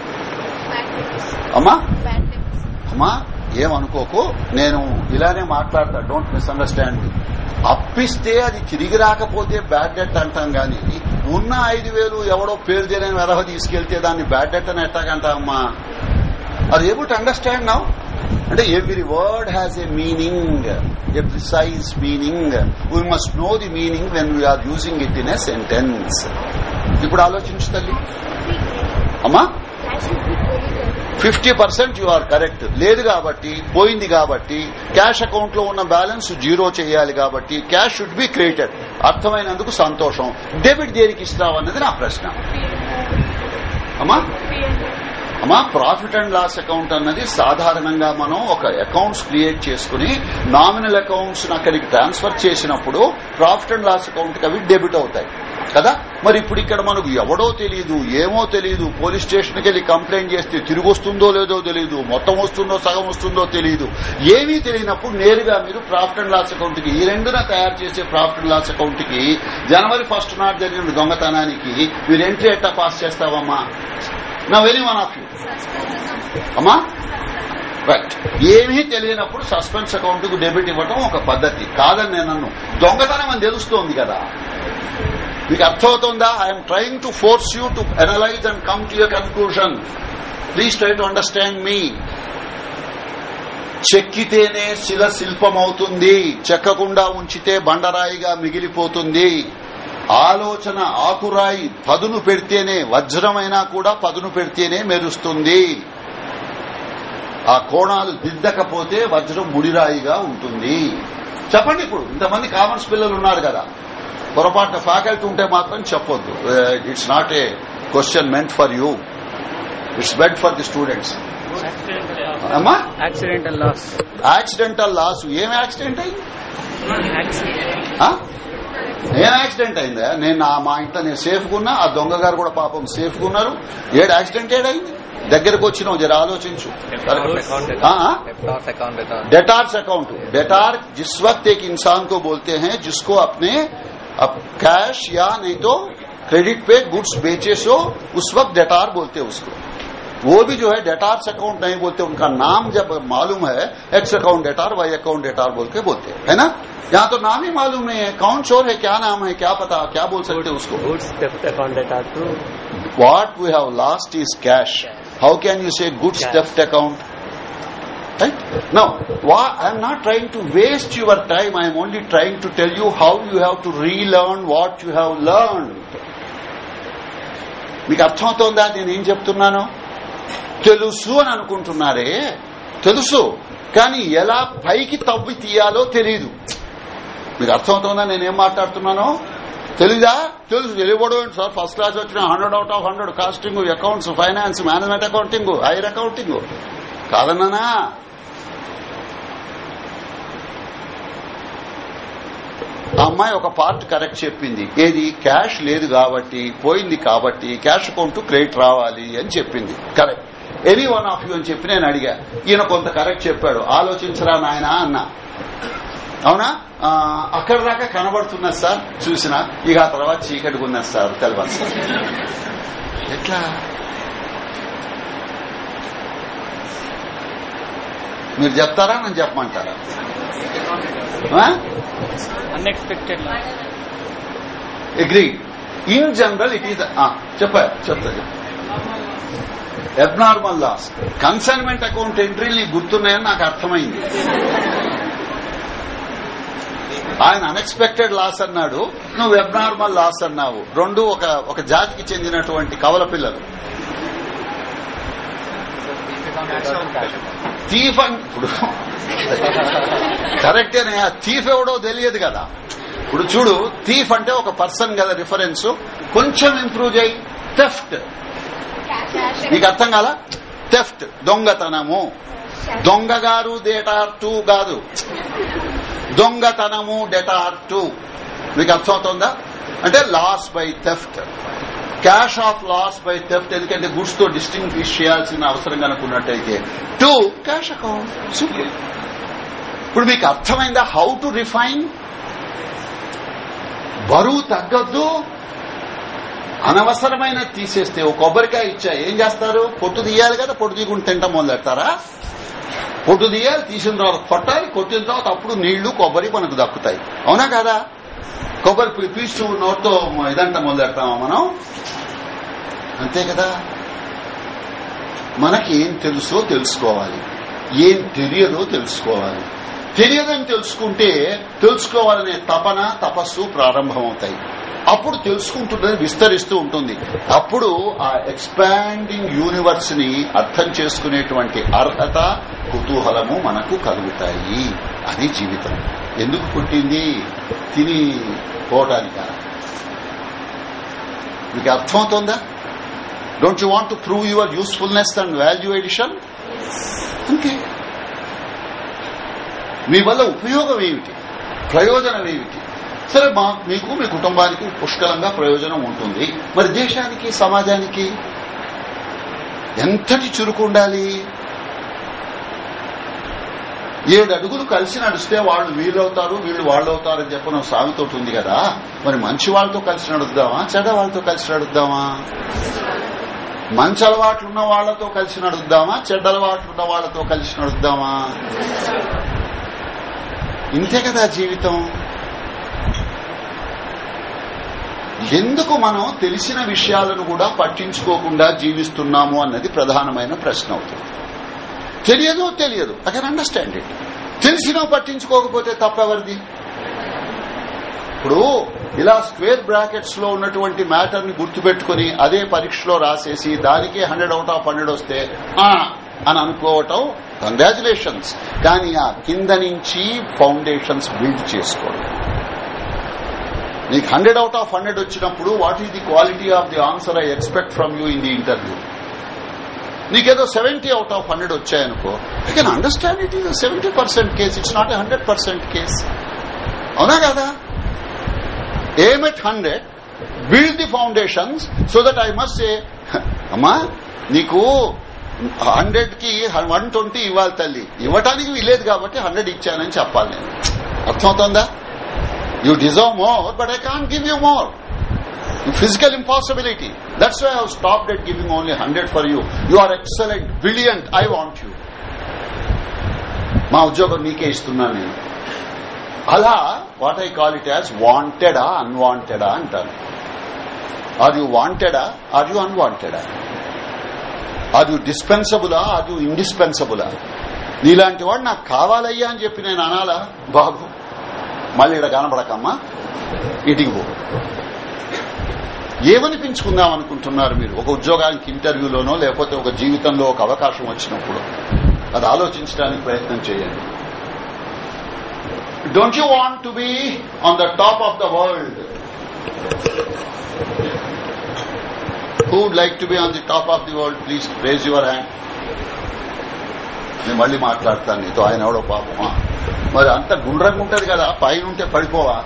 అమ్మా బ్యాడ్ టిప్స్ అమ్మా ఏమనుకోకు నేను ఇలానే మాట్లాడతా డోంట్ మిస్అండర్స్టాండ్ అప్పిస్తే అది తిరిగి రాకపోతే బ్యాడ్ డెట్ అంటాం గాని ఉన్న ఐదు వేలు ఎవడో పేరు తెలియని వెధవ తీసుకెళ్తే దాన్ని బ్యాడ్ డెట్ అని ఎట్టాగంటా అమ్మా are able to understand now అంటే every word has a meaning a precise meaning we must know the meaning when we are using it in a sentence ఇప్పుడు ఆలోచించు తల్లి అమ్మా cash should be credited fifty percent you are correct లేదు కాబట్టి పోయింది కాబట్టి cash account లో ఉన్న బ్యాలెన్స్ జీరో చేయాలి కాబట్టి క్యాష్ షుడ్ బి క్రియేటెడ్ అర్థమైనందుకు సంతోషం డెబిట్ దేనికి ఇస్తావు అన్నది నా ప్రశ్న అమ్మా అమ్మా ప్రాఫిట్ అండ్ లాస్ అకౌంట్ అన్నది సాధారణంగా మనం ఒక అకౌంట్స్ క్రియేట్ చేసుకుని నామినల్ అకౌంట్స్ అక్కడికి ట్రాన్స్ఫర్ చేసినప్పుడు ప్రాఫిట్ అండ్ లాస్ అకౌంట్ కి అవి డెబిట్ అవుతాయి కదా మరి ఇప్పుడు ఇక్కడ మనకు ఎవడో తెలియదు ఏమో తెలియదు పోలీస్ స్టేషన్ కి వెళ్ళి కంప్లైంట్ చేస్తే తిరిగి వస్తుందో లేదో తెలియదు మొత్తం వస్తుందో సగం వస్తుందో తెలియదు ఏమీ తెలియనప్పుడు నేరుగా మీరు ప్రాఫిట్ అండ్ లాస్ అకౌంట్ కి ఈ రెండున తయారు చేసే ప్రాఫిట్ అండ్ లాస్ అకౌంట్ కి జనవరి ఫస్ట్ నాడు జరిగిన దొంగతనానికి మీరు ఎంట్రీ ఎట్టా పాస్ చేస్తావమ్మా నా వెరీ వన్ ఆఫ్ యూ అమ్మా రైట్ ఏమీ తెలియనప్పుడు సస్పెన్స్ అకౌంట్ కు డెబిట్ ఇవ్వటం ఒక పద్ధతి కాదని నేను నన్ను దొంగతనం అని తెలుస్తోంది కదా మీకు అర్థమవుతుందా I'm trying to force you to analyse and come to your conclusion please try to understand మీ చెక్కితేనే శిల శిల్పం అవుతుంది చెక్కకుండా ఉంచితే బండరాయిగా మిగిలిపోతుంది ఆలోచన ఆకురాయి పదును పెడితేనే వజ్రమైనా కూడా పదును పెడితేనే మెరుస్తుంది ఆ కోణాలు దిద్దకపోతే వజ్రం ముడిరాయిగా ఉంటుంది చెప్పండి ఇప్పుడు ఇంతమంది కామర్స్ పిల్లలు ఉన్నారు కదా పొరపాటున ఫ్యాకల్టీ ఉంటే మాత్రం చెప్పొద్దు it's not a question meant for you it's meant for the students అమ్మా Accidental loss. యాక్సిడెంటల్ లాస్ ఏం యాక్సిడెంట్ అయింది Accident. ఆ? ఏం యాక్సిడెంట్ అయిందా నేను నా- మా ఇంట్లో నేను సేఫ్ ఉన్నా ఆ దొంగ గారు కూడా పాపం సేఫ్ ఉన్నారు ఏడు యాక్సిడెంట్ ఏడైంది దగ్గరకు వచ్చినావు జర ఆలోచించు ఆ? ఆ? Loss account with all. Debtors account debtor जिस वक्त एक इंसान को बोलते हैं जिसको अपने अब कैश या नहीं तो क्रेडिट पे गुड्स बेचे सो उस वक्त डेटार बोलते हैं उसको वो भी जो है डेटार्स अकाउंट नहीं बोलते उनका नाम जब मालूम है X account debtor Y account debtor बोल के बोलते हैं है ना यहाँ तो नाम ही मालूम नहीं है कौन चोर है क्या नाम है क्या पता क्या बोल सकते हैं उसको Goods theft account that are to what we have lost is cash. How can you say goods Cash. theft account? Right? Now, why, I am not trying to waste your time. I am only trying to tell you how you have to relearn what you have learned. మీకు అర్థమవుతోందా నేనేం చెప్తున్నాను తెలుసు అని అనుకుంటున్నారే తెలుసు కానీ ఎలా పైకి తవ్వి తీయాలో తెలియదు మీకు అర్థమవుతుందా నేనేం మాట్లాడుతున్నానో తెలీదా తెలుసు తెలియబడు సార్ ఫస్ట్ క్లాస్ వచ్చిన hundred out of hundred costing accounts finance management accounting higher accounting కాదన్నానా ఆ అమ్మాయి ఒక పార్ట్ కరెక్ట్ చెప్పింది ఏది క్యాష్ లేదు కాబట్టి పోయింది కాబట్టి క్యాష్ అకౌంట్ క్రెడిట్ రావాలి అని చెప్పింది correct any one of you అని చెప్పి నేను అడిగా ఈయన కొంత కరెక్ట్ చెప్పాడు ఆలోచించరా నాయన అన్నా అవునా ఆ, అక్కడ దాకా కనబడుతున్నది సార్ చూసిన ఇక ఆ తర్వాత చీకటిగా ఉన్నది సార్ తెలియదు ఎట్లా మీరు చెప్తారా నేను చెప్పమంటారా unexpected loss. Agree in general it is చెప్ప చెప్తా అబ్నార్మల్ లాస్ కన్సైన్మెంట్ అకౌంట్ ఎంట్రీలు నీకు గుర్తున్నాయని నాకు అర్థమైంది ఆయన అన్ఎక్స్పెక్టెడ్ లాస్ అన్నాడు నువ్వు అబ్నార్మల్ లాస్ అన్నావు రెండు ఒక ఒక జాతికి చెందినటువంటి కవల పిల్లలు థీఫ్ అని ఇప్పుడు కరెక్టేనే ఆ థీఫ్ ఎవడో తెలియదు కదా ఇప్పుడు చూడు థీఫ్ అంటే ఒక పర్సన్ కదా రిఫరెన్స్ కొంచెం ఇంప్రూవ్ చేయి థెఫ్ట్ నీకు అర్థం కాలా థెఫ్ట్ దొంగతనము దొంగగారు డేటార్ టూ కాదు దొంగతనము డెటార్ టూ మీకు అర్థమవుతుందా అంటే loss by theft cash of loss by theft ఎందుకంటే గుడ్స్ తో డిస్టింగ్విష్ చేయాల్సిన అవసరం కనుకున్నట్టయితే టూ క్యాష్ అకౌంట్ సింపుల్ ఇప్పుడు మీకు అర్థమైందా హౌ టు రిఫైన్ బరువు తగ్గద్దు అనవసరమైన తీసేస్తే ఒక కొబ్బరికాయ ఇచ్చా ఏం చేస్తారు పొట్టు తీయాలి కదా పొట్టు తీయకుండా తింటాం మొదలెడతారా పొట్టు తీయాలి తీసిన తర్వాత కొట్టాలి కొట్టిన తర్వాత అప్పుడు నీళ్లు కొబ్బరి మనకు దక్కుతాయి అవునా కదా కొబ్బరి పీ- పీచు నోట్తో ఇదంట మొదలెడతామా మనం అంతే కదా మనకి ఏం తెలుసో తెలుసుకోవాలి ఏం తెలియదో తెలుసుకోవాలి తెలియదని తెలుసుకుంటే తెలుసుకోవాలనే తపన తపస్సు ప్రారంభమవుతాయి అప్పుడు తెలుసుకుంటున్నది విస్తరిస్తూ ఉంటుంది అప్పుడు ఆ ఎక్స్పాండింగ్ యూనివర్స్ ని అర్థం చేసుకునేటువంటి అర్హత కుతూహలము మనకు కలుగుతాయి అది జీవితం ఎందుకు పుట్టింది తిని పోవటానిక మీకు అర్థమవుతోందా don't you want to prove your usefulness and value addition అంతే మీ వల్ల ఉపయోగం ఏమిటి ప్రయోజనం ఏమిటి సరే మా మీకు మీ కుటుంబానికి పుష్కలంగా ప్రయోజనం ఉంటుంది మరి దేశానికి సమాజానికి ఎంతటి చురుకు ఉండాలి ఏడు అడుగులు కలిసి నడిస్తే వాళ్ళు వీళ్ళవుతారు వీళ్ళు వాళ్ళు అవుతారని చెప్పిన సాగుతోటి ఉంది కదా మరి మంచి వాళ్ళతో కలిసి నడుద్దామా చెడ్డ వాళ్ళతో కలిసి నడుద్దామా మంచి అలవాట్లు ఉన్న వాళ్లతో కలిసి నడుద్దామా చెడ్డ అలవాట్లు ఉన్న వాళ్లతో కలిసి నడుద్దామా ఇంతే కదా జీవితం ఎందుకు మనం తెలిసిన విషయాలను కూడా పట్టించుకోకుండా జీవిస్తున్నాము అన్నది ప్రధానమైన ప్రశ్న అవుతుంది తెలియదు తెలియదు ఐ కెన్ అండర్స్టాండ్ ఇట్ తెలిసినా పట్టించుకోకపోతే తప్పెవరిది ఇప్పుడు ఇలా స్క్వేర్ బ్రాకెట్స్ లో ఉన్నటువంటి మ్యాటర్ ని గుర్తుపెట్టుకుని అదే పరీక్షలో రాసేసి దానికే హండ్రెడ్ అవుట్ ఆఫ్ హండ్రెడ్ వస్తే ఆ అని అనుకోవటం కంగ్రాచులేషన్స్ కానీ ఆ కింద నుంచి ఫౌండేషన్స్ బిల్డ్ చేసుకోవడం నీకు హండ్రెడ్ అవుట్ ఆఫ్ హండ్రెడ్ వచ్చినప్పుడు what is the quality of the answer I expect from you in the interview నీకేదో సెవెంటీ అవుట్ ఆఫ్ హండ్రెడ్ వచ్చాయనుకో I can understand it is seventy percent case it's not hundred percent case అవునా కదా aim at hundred build the foundations so that I must say అమ్మా నీకు hundred కి one twenty ఇవ్వాలి తల్లి ఇవ్వటానికి వీలేదు కాబట్టి హండ్రెడ్ ఇచ్చానని చెప్పాలి నేను అర్థమవుతుందా you deserve more but I can't give you more physical impossibility that's why have stopped at giving only hundred for you you are excellent brilliant I want you మా ఉద్యోగం నీకే ఇస్తున్నాను నేను అలా what I call it as వాంటెడా అన్వాంటెడా అంటాను are you వాంటెడా ఆర్ యూ అన్వాంటెడా ఆర్ యూ డిస్పెన్సబులా ఆర్ యూ ఇండిస్పెన్సబులా నీలాంటి వాడు నాకు కావాలయ్యా అని చెప్పి నేను అనాలా బాబు మళ్ళీ ఇక్కడ కనబడకమ్మా ఇటికి పో ఏమనిపించుకుందాం అనుకుంటున్నారు మీరు ఒక ఉద్యోగానికి ఇంటర్వ్యూలోనో లేకపోతే ఒక జీవితంలో ఒక అవకాశం వచ్చినప్పుడు అది ఆలోచించడానికి ప్రయత్నం చేయండి don't you want to be on the top of the world who would like to be on the top of the world please raise your hand నేను మళ్ళీ మాట్లాడతాను నీతో ఆయన ఎవడో పాపమా మరి అంత గుండ్రంగా ఉంటది కదా పైన ఉంటే పడిపోవా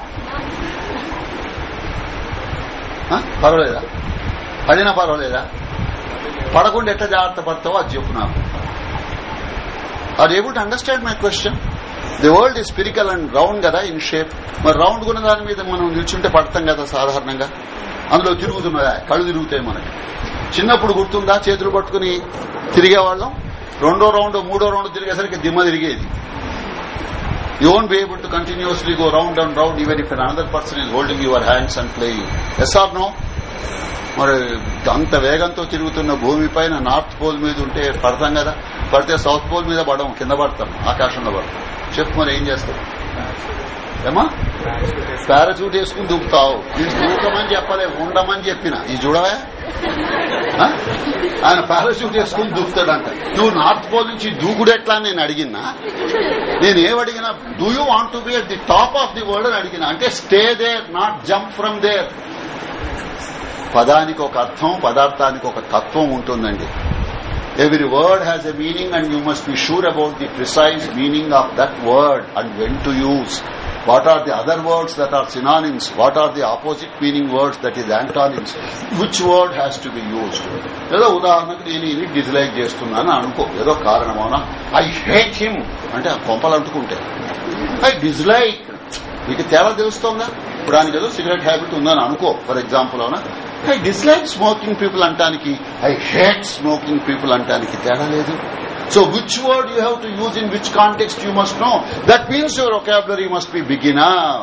ఆ? పర్వాలేదా పడినా పర్వాలేదా పడకుండా ఎట్లా జాగ్రత్త పడతావో అది చెప్పు నాకు are able to understand my question the world is spherical and round కదా ఇన్ షేప్ మరి రౌండ్ ఉన్న దాని మీద మనం నిల్చుంటే పడతాం కదా సాధారణంగా అందులో తిరుగుతున్నదా కళ్ళు తిరుగుతాయి మనకి చిన్నప్పుడు గుర్తుందా చేతులు పట్టుకుని తిరిగేవాళ్ళం రెండో రౌండ్ మూడో రౌండ్ తిరిగేసరికి దిమ్మ తిరిగేది you won't be able to continuously go round and round even if another person is holding your hands and playing yes or no మరి అంత వేగంతో తిరుగుతున్న భూమిపైన నార్త్ పోల్ మీద ఉంటే పడతాం కదా పడితే సౌత్ పోల్ మీద పడము కింద పడతాం ఆకాశంలో పడతాం చెప్పు మరి ఏం చేస్తాం ఏమా పారాచూట్ వేసుకుని దూకుతావు నేను దూకమని చెప్పలే ఉండమని చెప్పిన ఈ చూడవా ఆ? ఆయన పారాచూట్ వేసుకుని దూకుతాడంట నువ్వు నార్త్ పోల్ నుంచి దూకుడు ఎట్లా అని నేను అడిగినా నేను ఏమడిగినా do you want to be at the top of the world అని అడిగినా అంటే stay there not jump from there పదానికి ఒక అర్థం పదార్థానికి ఒక తత్వం ఉంటుందండి every word has a meaning and you must be sure about the precise meaning of that word and when to use what are the other words that are synonyms what are the opposite meaning words that is antonyms which word has to be used ఏదో ఉదాహరణకు నేను ఇది dislike చేస్తున్నాను అనుకో ఏదో కారణమోనా I hate him అంటే ఆ కొంపలు అంటుకుంటే ఐ డిస్లైక్ మీకు తేడా తెలుస్తోందా ఇప్పుడు ఆయనకి ఏదో సిగరెట్ హ్యాబిట్ ఉందని అనుకో ఫర్ ఎగ్జాంపుల్ అవునా ఐ డిస్లైక్ స్మోకింగ్ పీపుల్ అంటానికి ఐ హేట్ స్మోకింగ్ పీపుల్ అంటానికి తేడా లేదు so which word you have to use in which context you must know that means your vocabulary must be begin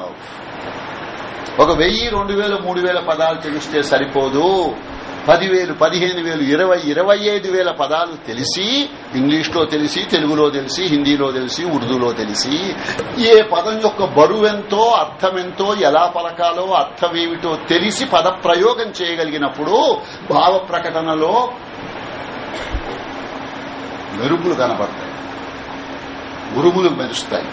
ఒక వెయ్యి రెండు వేలు మూడు వేల పదాలు తెలిస్తే సరిపోదు పదివేలు పదిహేను వేలు ఇరవై ఇరవై ఐదు వేల పదాలు తెలిసి ఇంగ్లీష్ లో తెలిసి తెలుగులో తెలిసి హిందీలో తెలిసి ఉర్దూలో తెలిసి ఏ పదం యొక్క బరువెంతో అర్థమెంతో ఎలా పలకాలో అర్థమేమిటో తెలిసి పద ప్రయోగం చేయగలిగినప్పుడు భావ ప్రకటనలో మెరుపులు కనబడతాయి ఉరుములు మెరుస్తాయి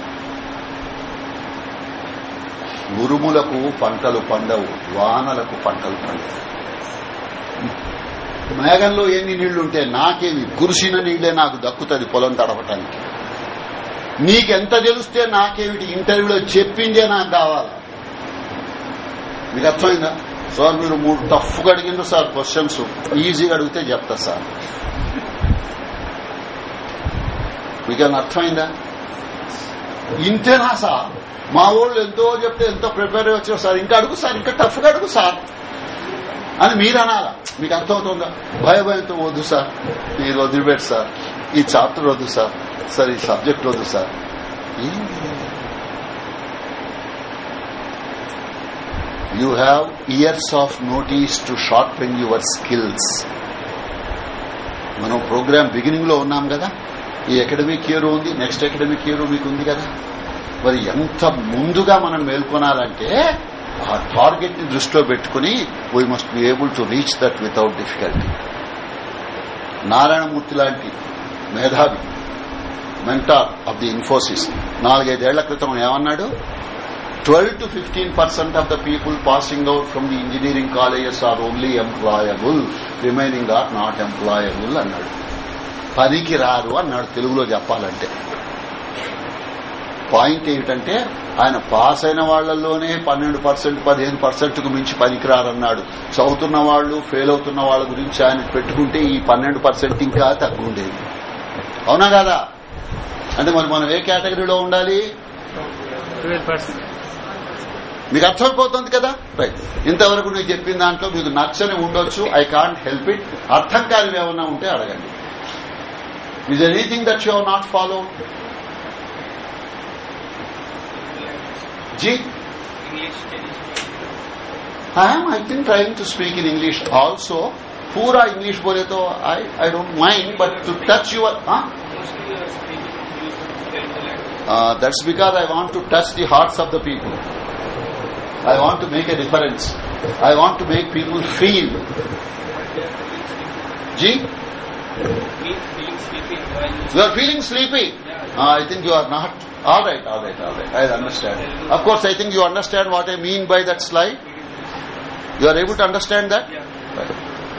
ఉరుములకు పంటలు పండవు వానలకు పంటలు పండవు మేఘంలో ఎన్ని నీళ్లుంటే నాకేమి కురిసిన నీళ్లే నాకు దక్కుతుంది పొలం తడపటానికి నీకెంత తెలిస్తే నాకేమిటి ఇంటర్వ్యూలో చెప్పిందే నాకు కావాలా మీకు అర్థమైందా సార్ మీరు మూడు టఫ్గా అడిగిండ్రు సార్ క్వశ్చన్స్ ఈజీగా అడిగితే చెప్తా సార్ మీకేమైనా అర్థమైందా ఇంతేనా సార్ మా వాళ్ళు ఎంతో చెప్తే ఎంతో ప్రిపేర్ అయ్యి వచ్చారు సార్ ఇంకా అడుగు సార్ ఇంకా టఫ్గా అడుగు సార్ అని మీరు అనాలా మీకు అర్థమవుతుందా భయ భయంతో వద్దు సార్ మీరు వదిలిపెట్టు సార్ ఈ చాప్టర్ వద్దు సార్ సార్ ఈ సబ్జెక్ట్ వద్దు sir you have years of notice to sharpen your skills మనం ప్రోగ్రామ్ బిగినింగ్ లో ఉన్నాం కదా ఈ అకాడమిక్ ఇయర్ ఉంది నెక్స్ట్ అకాడమిక్ ఇయర్ మీకు ఉంది కదా మరి ఎంత ముందుగా మనం మేల్కొనాలంటే ఆ టార్గెట్ ని దృష్టిలో పెట్టుకుని we must be able to reach that without difficulty Narayanamurthy లాంటి మేధావి మెంటార్ ఆఫ్ ది ఇన్ఫోసిస్ నాలుగైదేళ్ల క్రితం ఏమన్నాడు 12 to 15 percent of the people passing out from the engineering colleges are only employable remaining are not employable అన్నాడు పనికి రారు అన్నాడు తెలుగులో చెప్పాలంటే పాయింట్ ఏమిటంటే ఆయన పాస్ అయిన వాళ్లలోనే పన్నెండు పర్సెంట్ పదిహేను పర్సెంట్ కు మించి పనికిరారన్నాడు చదువుతున్న వాళ్ళు ఫెయిల్ అవుతున్న వాళ్ళ గురించి ఆయన పెట్టుకుంటే ఈ పన్నెండు పర్సెంట్ ఇంకా తక్కువ ఉండేది అవునా కదా అంటే మరి మనం ఏ కేటగిరీలో ఉండాలి ట్వెల్వ్ పర్సెంట్ మీకు అర్థమైపోతుంది కదా రైట్ ఇంతవరకు నేను చెప్పిన దాంట్లో మీకు నచ్చని ఉండొచ్చు ఐ కాంట్ హెల్ప్ ఇట్ అర్థం కానివి ఏమన్నా ఉంటే అడగండి is anything that you not follow జీ I am, I think, trying to speak in English also. पूरा इंग्लिश बोले तो I I don't mind but to touch your that's because I want to touch the hearts of the people I want to make a difference. I want to make people feel. G? You are feeling sleepy? Uh, I think you are not. All right, all right, all right. I understand. Of course, I think you understand what I mean by that slide. You are able to understand that? Right.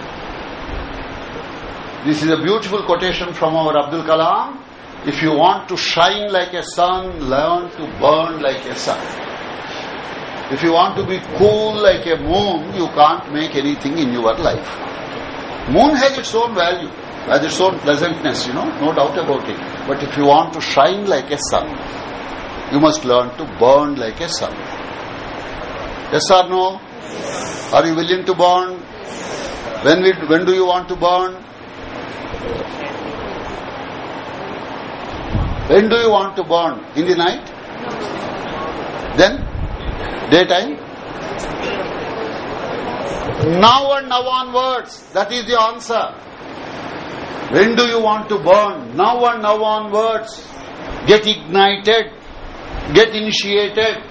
This is a beautiful quotation from our Abdul Kalam. If you want to shine like a sun, learn to burn like a sun. If you want to be cool like a moon, you can't make anything in your life. Moon has its own value, has its own pleasantness, you know, no doubt about it. But if you want to shine like a sun, you must learn to burn like a sun. Yes or no? Are you willing to burn? When, we, when do you want to burn? When do you want to burn? In the night? Then? Daytime? Now and now onwards. That is the answer. When do you want to burn? Now and now onwards. Get ignited. Get initiated.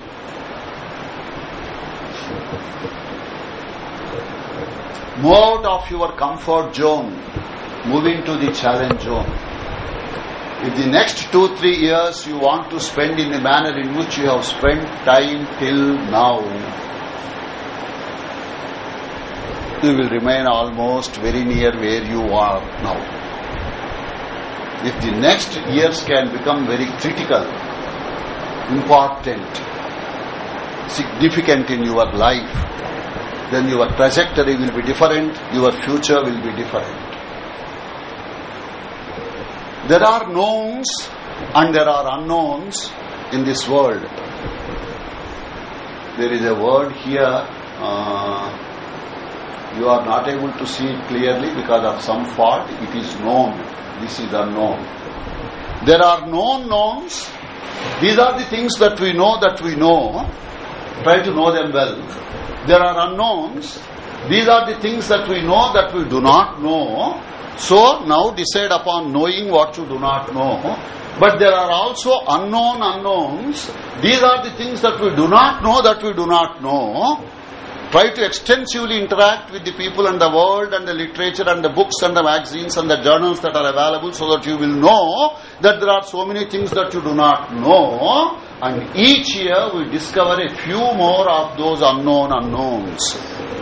Move out of your comfort zone. Move into the challenge zone. If the next two, three years you want to spend in the manner in which you have spent time till now, you will remain almost very near where you are now. If the next years can become very critical, important, significant in your life, then your trajectory will be different, your future will be different. There are knowns and there are unknowns in this world. There is a word here, uh, you are not able to see it clearly because of some fault. It is known. This is unknown. There are known knowns. These are the things that we know that we know. Try to know them well. There are unknowns. These are the things that we know that we do not know. So now decide upon knowing what you do not know. But there are also unknown unknowns. These are the things that we do not know that we do not know. Try to extensively interact with the people and the world and the literature and the books and the magazines and the journals that are available so that you will know that there are so many things that you do not know. And each year we discover a few more of those unknown unknowns.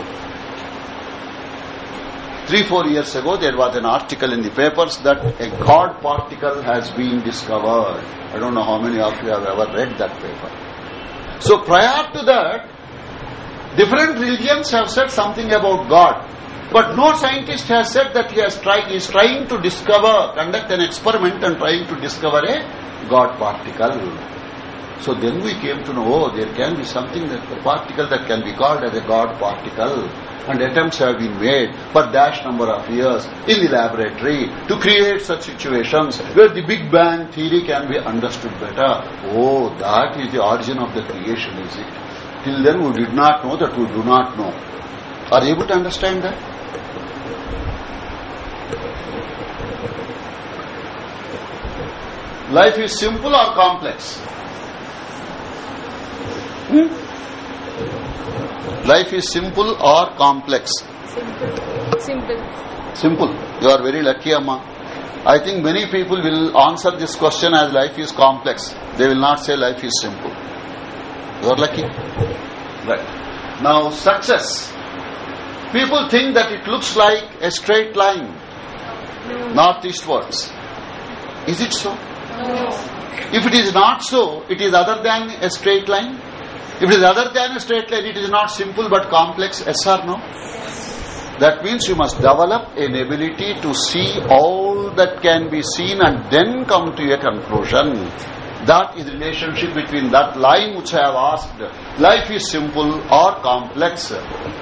Three, four years ago, there was an article in the papers that a God particle has been discovered. I don't know how many of you have ever read that paper. So prior to that, different religions have said something about God. But no scientist has said that he has tried, is trying to discover, conduct an experiment and trying to discover a God particle. So then we came to know, oh, there can be something that a particle that can be called as a God particle. And attempts have been made for dash number of years in the laboratory to create such situations where the Big Bang theory can be understood better. Oh, that is the origin of the creation, is it? Till then we did not know that we do not know. Are you able to understand that? Life is simple or complex? Hmm? Life is simple or complex? Simple. Simple. Simple. You are very lucky, Amma. I think many people will answer this question as life is complex. They will not say life is simple. you are lucky right now success people think that it looks like a straight line northeastwards is it so if it is not so it is other than a straight line if it is other than a straight line it is not simple but complex yes or no that means you must develop an ability to see all that can be seen and then come to a conclusion that is the relationship between that line which i have asked life is simple or complex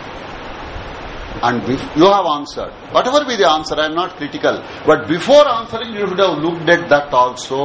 and you have answered whatever be the answer i am not critical but before answering you should have looked at that also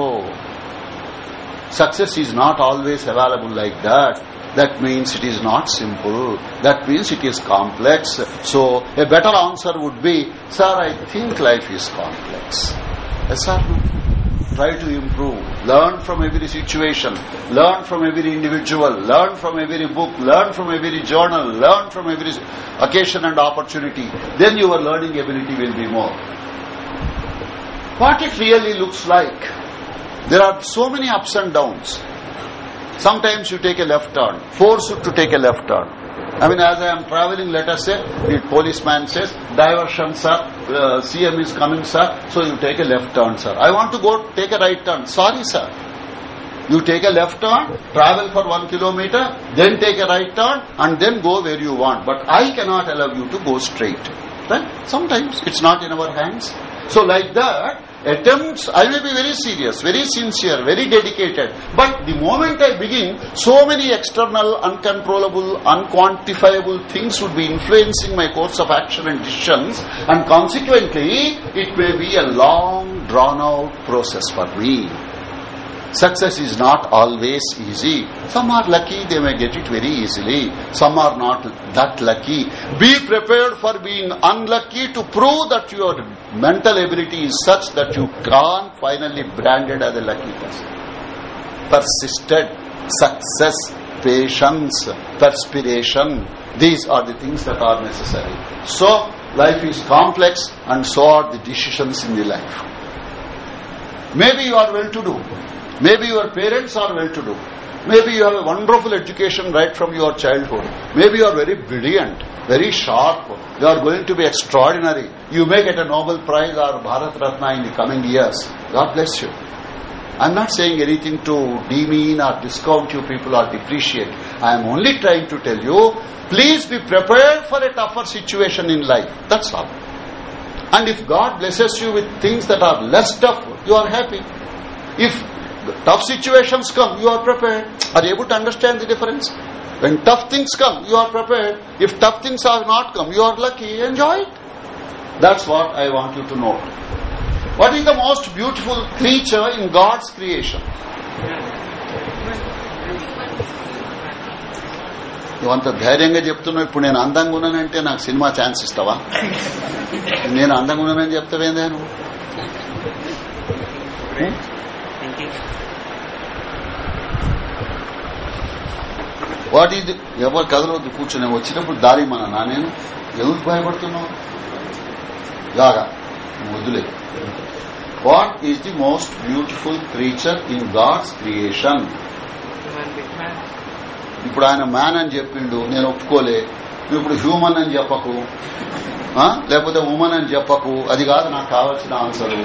success is not always available like that that means it is not simple that means it is complex so a better answer would be sir i think life is complex yes sir try to improve learn from every situation learn from every individual learn from every book learn from every journal learn from every occasion and opportunity then your learning ability will be more what it really looks like there are so many ups and downs sometimes you take a left turn force you to take a left turn I mean, as I am traveling, let us say, the policeman says, diversion, sir, uh, CM is coming, sir, so you take a left turn, sir. I want to go take a right turn. Sorry, sir. You take a left turn, travel for one kilometer, then take a right turn, and then go where you want. But I cannot allow you to go straight. Right? Sometimes it's not in our hands. So like that, attempts, I may be very serious, very sincere, very dedicated. But the moment I begin, so many external, uncontrollable, unquantifiable things would be influencing my course of action and decisions. And consequently, it may be a long, drawn out process for me. Success is not always easy. Some are lucky, they may get it very easily. Some are not that lucky. Be prepared for being unlucky to prove that your mental ability is such that you can't finally branded as a lucky person. Persisted, success, patience, perspiration. These are the things that are necessary. So, life is complex and so are the decisions in the life. Maybe you are well to do Maybe your parents are well to do. Maybe you have a wonderful education right from your childhood. Maybe you are very brilliant, very sharp. You are going to be extraordinary. You may get a Nobel Prize or Bharat Ratna in the coming years. God bless you. I'm not saying anything to demean or discount you people or depreciate. I am only trying to tell you, please be prepared for a tougher situation in life. That's all. And if God blesses you with things that are less tough, you are happy. If tough situations come, you are prepared. Are you able to understand the difference? When tough things come, you are prepared. If tough things have not come, you are lucky. Enjoy it. That's what I want you to know. What is the most beautiful creature in God's creation? నువ్వంత ధైర్యంగా చెప్తున్నావు ఇప్పుడు నేను అందంగా ఉన్నానంటే నాకు cinema chance ఇస్తావా నేను అందంగా ఉన్నానని చెప్తావేందే నువ్వు వాట్ ఈజ్ ఎవరు కదలవద్దు కూర్చొని వచ్చినప్పుడు దారి మన నా నేను ఎందుకు భయపడుతున్నావు లాగా వదిలే what is the most beautiful creature in God's creation ఇప్పుడు ఆయన మ్యాన్ అని చెప్పిండు నేను ఒప్పుకోలే నువ్వు ఇప్పుడు హ్యూమన్ అని చెప్పకు లేకపోతే ఉమన్ అని చెప్పకు అది కాదు నాకు కావాల్సిన answer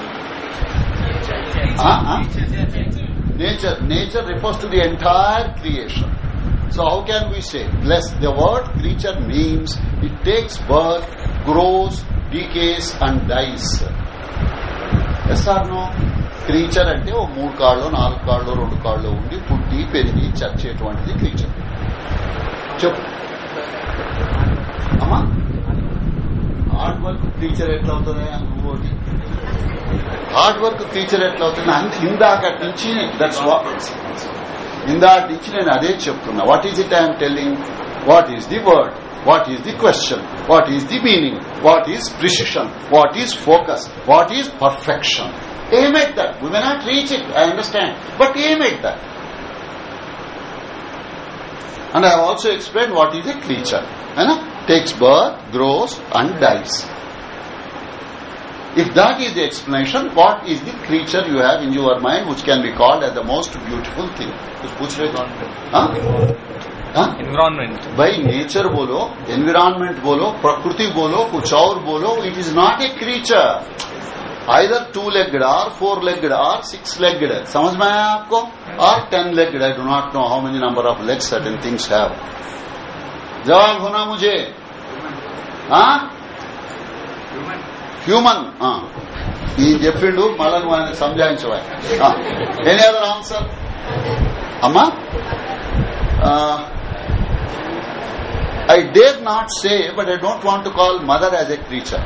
nature nature refers to the entire creation So how can we say? Bless the word creature means it takes birth, grows, decays and dies. Yes or no creature అంటే ఓ మూడు కాళ్ళు నాలుగు కాళ్ళు రెండు కాళ్ళు ఉండి పుట్టి పెరిగి చచ్చేటువంటిది క్రీచర్ చెప్పు అమ్మా హార్డ్ వర్క్ టీచర్ ఎట్లా అవుతుంది ఇంకోటి హార్డ్ వర్క్ టీచర్ ఎట్లా అవుతుంది అంత ఇందాకటి నుంచి దట్స్ ఇందాక నుంచి నేను అదే చెప్తున్నా what is it I'm telling what is the word what is the question what is the meaning what is precision what is focus what is perfection aim at that we may not reach it i understand but aim at that and i have also explained what is a creature you know takes birth grows and dies if that is the explanation what is the creature you have in your mind which can be called as the most beautiful thing कुछ पूछ रहे थे हाँ हाँ? environment भाई nature बोलो environment बोलो प्रकृति बोलो कुछ और बोलो it is not a creature either two legged or four legged or six legged समझ में आया आपको और ten legged I do not know how many number of legs certain things have जवाब होना मुझे हाँ హ్యూమన్ ఈ చెప్పిండు మళ్ళా నువ్వు ఆయన సంజాయించవా ఎనీ అదర్ ఆన్సర్ అమ్మా I dare not say but I don't want to call mother as a creature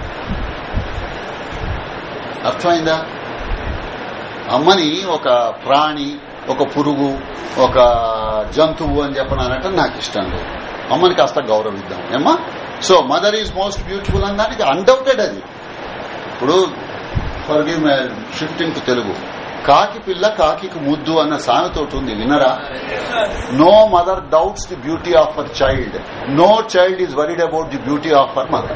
అర్థమైందా అమ్మని ఒక ప్రాణి ఒక పురుగు ఒక జంతువు అని చెప్పడానంటే నాకు ఇష్టం లేదు అమ్మని కాస్త గౌరవిద్దాం ఏమ్మా so mother is most beautiful అనడానికి అన్డౌటెడ్ అది ఇప్పుడు forgive shifting to Telugu కాకి పిల్ల కాకి ముద్దు అన్న సామెతోటి ఉంది వినరా no mother doubts the beauty of her child no child is worried about the beauty of her mother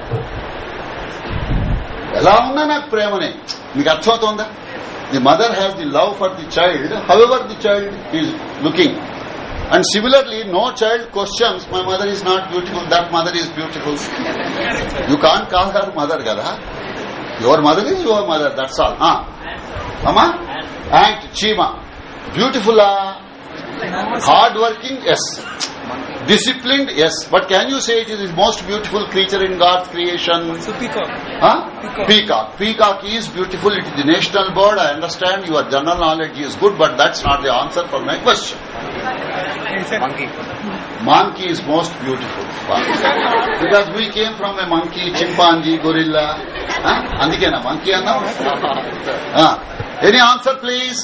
ఎలా ఉన్నా నాకు ప్రేమనే మీకు అర్థమవుతోందా the mother has the love for the child however the child is looking and similarly no child questions my mother is not beautiful that mother is beautiful you can call her mother కదా your mother is your mother that's all అమ్మా ant చీమా beautiful hard working yes disciplined yes but can you say it is the most beautiful creature in god's creation So peacock. huh? Peacock. peacock peacock is beautiful it is the national bird i understand your general knowledge is good but that's not the answer for my question He said, monkey monkey is most beautiful because we came from a monkey chimpanzee gorilla huh? అందుకేనా monkey అన్నాం huh? any answer please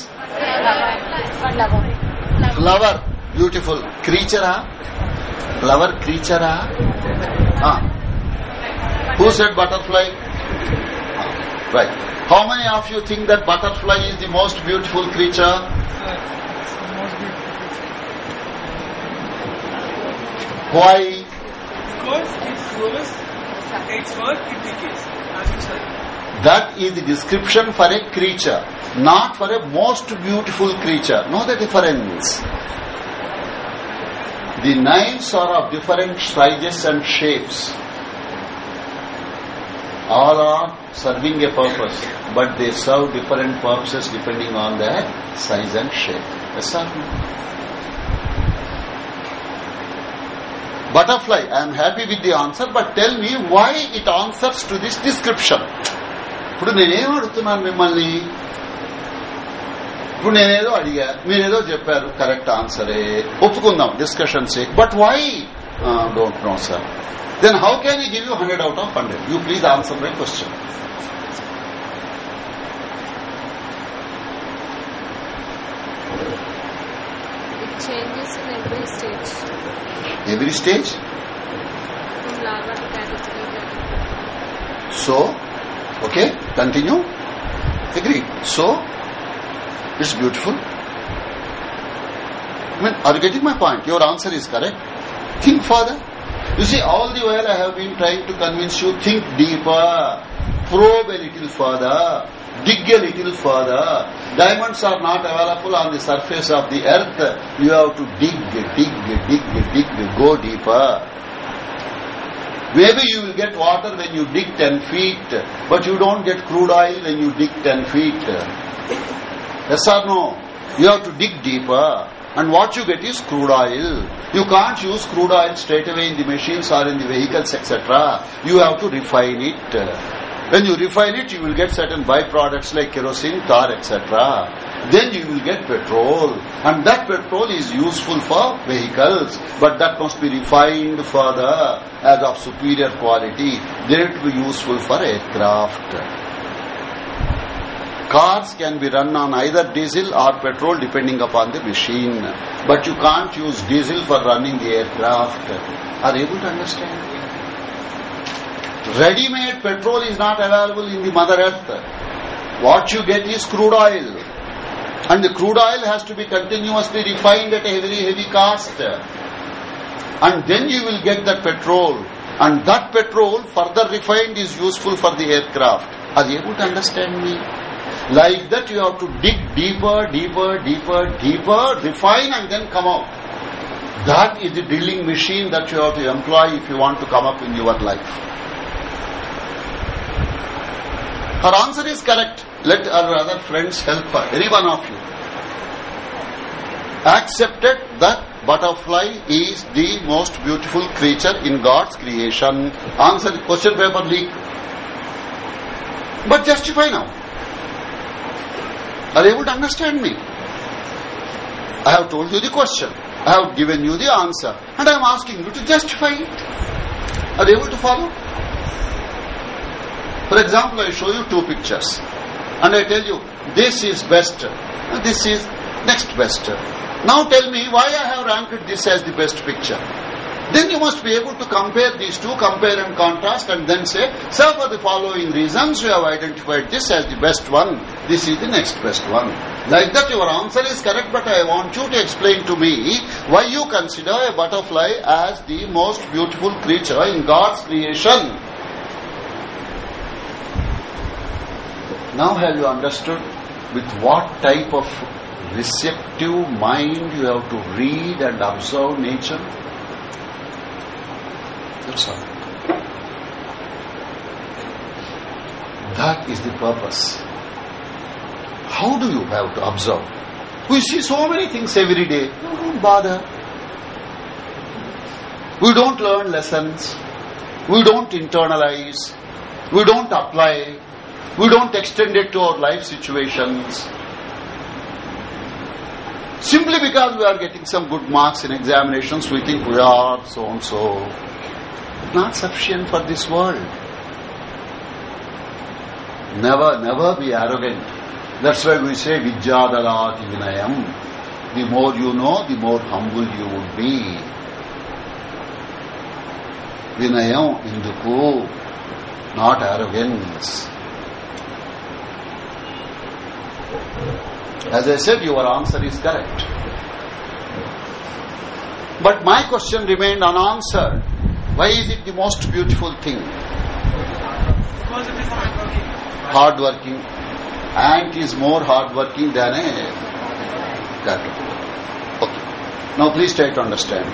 flower beautiful క్రీచరా flower క్రీచరా who said butterfly right how many of you think that butterfly is the most beautiful creature most beautiful. Why Because it grows, takes work, it decays. As you said. that is the description for a creature not for a most beautiful creature know the difference the names are of different sizes and shapes all are serving a purpose but they serve different purposes depending on their size and shape yes sir butterfly i am happy with the answer but tell me why it answers to this description ఇప్పుడు నేనేం అడుగుతున్నాను మిమ్మల్ని ఇప్పుడు నేనేదో అడిగా మీరేదో చెప్పారు correct ఆన్సరే ఒప్పుకుందాం discussion say but why don't know sir then how can you give you hundred out of hundred you please answer my question It changes in every stage. Every stage From larva to caterpillar. So okay continue agree so it's beautiful I mean, are you getting my point? Your answer is correct. Think further. You see, all the while I have been trying to convince you, think deeper, probe a little further, dig a little further. Diamonds are not available on the surface of the earth. You have to dig, dig, dig, dig, go deeper. Maybe you will get water when you dig 10 feet, but you don't get crude oil when you dig 10 feet. Yes or no? You have to dig deeper. And what you get is crude oil. You can't use crude oil straight away in the machines or in the vehicles, etc. You have to refine it. When you refine it, you will get certain byproducts like kerosene, tar, etc. Then you will get petrol. And that petrol is useful for vehicles. But that must be refined further as of superior quality. Then it will be useful for aircraft. Cars can be run on either diesel or petrol depending upon the machine. But you can't use diesel for running the aircraft. Are you able to understand? Ready-made petrol is not available in the Mother Earth. What you get is crude oil. And the crude oil has to be continuously refined at a very heavy cost. And then you will get that petrol. And that petrol further refined is useful for the aircraft. Are you able to understand me? Like that you have to dig deeper, deeper, deeper, deeper, refine and then come out. That is the drilling machine that you have to employ if you want to come up in your life. Her answer is correct. Let her other friends help her. Any one of you. Accepted that butterfly is the most beautiful creature in God's creation. Answer the question paper leak. But justify now. Are you able to understand me? I have told you the question. I have given you the answer. And I am asking you to justify it. Are you able to follow? For example, I show you two pictures. And I tell you, this is best. This is next best. Now tell me why I have ranked this as the best picture. Then you must be able to compare these two, compare and contrast, and then say, so for the following reasons, we have identified this as the best one, this is the next best one. Like that, your answer is correct, but I want you to explain to me why you consider a butterfly as the most beautiful creature in God's creation. Now, have you understood with what type of receptive mind you have to read and observe nature? That's all. That is the purpose. How do you have to observe? We see so many things every day. No, don't bother. We don't learn lessons. We don't internalize. We don't apply. We don't extend it to our life situations. Simply because we are getting some good marks in examinations, we think we are so and so. Not sufficient for this world. Never, never be arrogant. That's why we say Vidyadalati Vinayam. The more you know, the more humble you would be. Vinayam induku, not arrogance. As I said, your answer is correct. But my question remained unanswered. Why is it the most beautiful thing? Because it is hardworking. Hardworking. Ant is more hardworking than a caterpillar. Okay. Now please try to understand.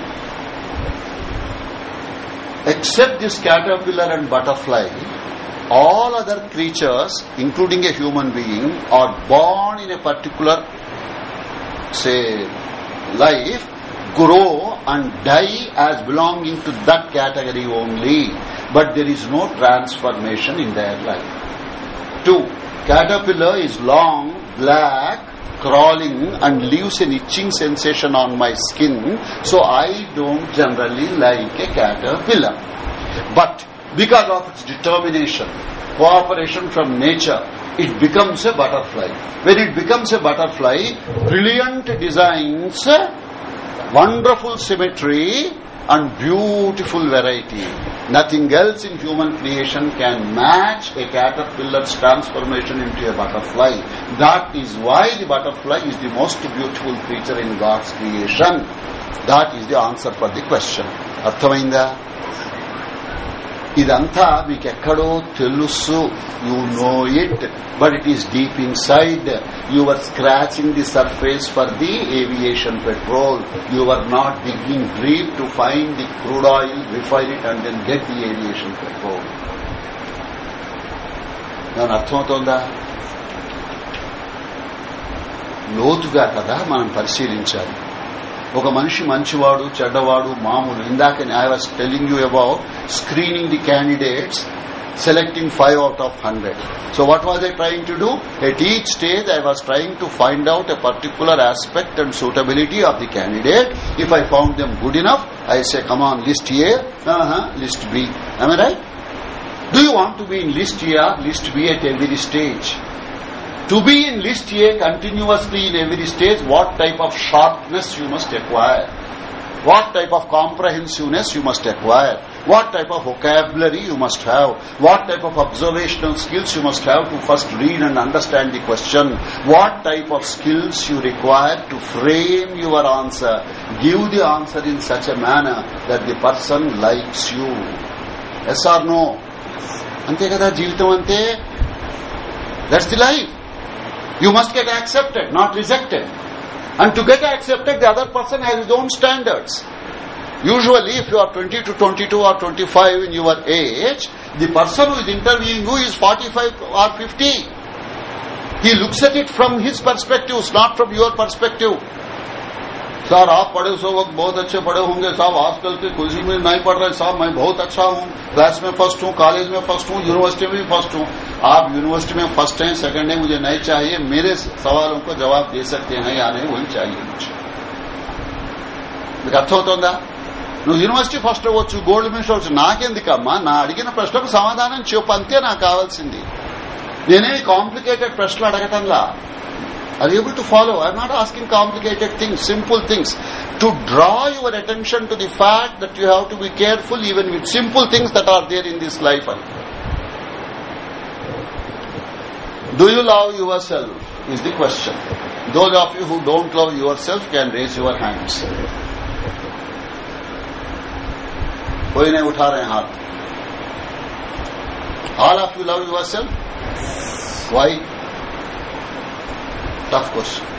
Except this caterpillar and butterfly, all other creatures, including a human being, are born in a particular, say, life, grow and die as belonging to that category only. But there is no transformation in their life. Two, caterpillar is long, black, crawling and leaves an itching sensation on my skin, so I don't generally like a caterpillar. But because of its determination, cooperation from nature, it becomes a butterfly. When it becomes a butterfly, brilliant designs, wonderful symmetry, and beautiful variety. Nothing else in human creation can match a caterpillar's transformation into a butterfly. That is why the butterfly is the most beautiful creature in God's creation. That is the answer for the question. అర్థమైందా ఇదంతా మీకు ఎక్కడో తెలుసు you know it but it is deep inside you are scratching the surface for the aviation petrol you are not digging deep to find the crude oil refine it and then get the aviation petrol దాని అర్థమవుతోందా లోతుగా కదా మనం పరిశీలించాలి ఒక మనిషి మంచివాడు చెడ్డవాడు మామూలు ఇందాక I was telling you about screening the candidates selecting 5 out of 100. So what was I trying to do? At each stage I was trying to find out a particular aspect and suitability of the candidate. If I found them good enough, I say come on list A, uh-huh, list B. Am I right? Do you want to be in list A or list B at every stage? To be in list A continuously in every stage, what type of sharpness you must acquire? What type of comprehensiveness you must acquire? What type of vocabulary you must have? What type of observational skills you must have to first read and understand the question? What type of skills you require to frame your answer? Give the answer in such a manner that the person likes you. Yes or no? అంతే కదా జీవితం అంతే that's the life you must get accepted, not rejected. And to get accepted, the other person has his own standards. Usually, if you are 20 to 22 or 25 in your age, the person who is interviewing you is 45 or 50. He looks at it from his perspectives, not from your perspective. Sir आप पढ़े उस वक्त बहुत अच्छे पढ़े होंगे साहब आजकल के कुछ में नहीं पढ़ रहे साहब मैं बहुत अच्छा हूँ क्लास में फर्स्ट हूँ कॉलेज में फर्स्ट हूँ यूनिवर्सिटी में भी फर्स्ट हूँ आप यूनिवर्सिटी में फर्स्ट हैं सेकंड है मुझे नहीं चाहिए मेरे सवालों को जवाब दे सकते हैं या नहीं वही चाहिए मुझे మీకు అర్థమవుతోందా నువ్వు యూనివర్సిటీ ఫస్ట్ అవ్వచ్చు గోల్డ్ మెడల్ అవ్వచ్చు నాకెందుకమ్మా నా అడిగిన ప్రశ్నకు సమాధానం చెప్పు అంతే నాకు కావాల్సింది నేనేమి కాంప్లికేటెడ్ ప్రశ్నలు అడగటంలా are able to follow. I'm not asking complicated things, simple things. To draw your attention to the fact that you have to be careful even with simple things that are there in this life. Do you love yourself? Is the question. Those of you who don't love yourself can raise your hands. कोई नहीं उठा रहे हाथ all of you love yourself why tough question.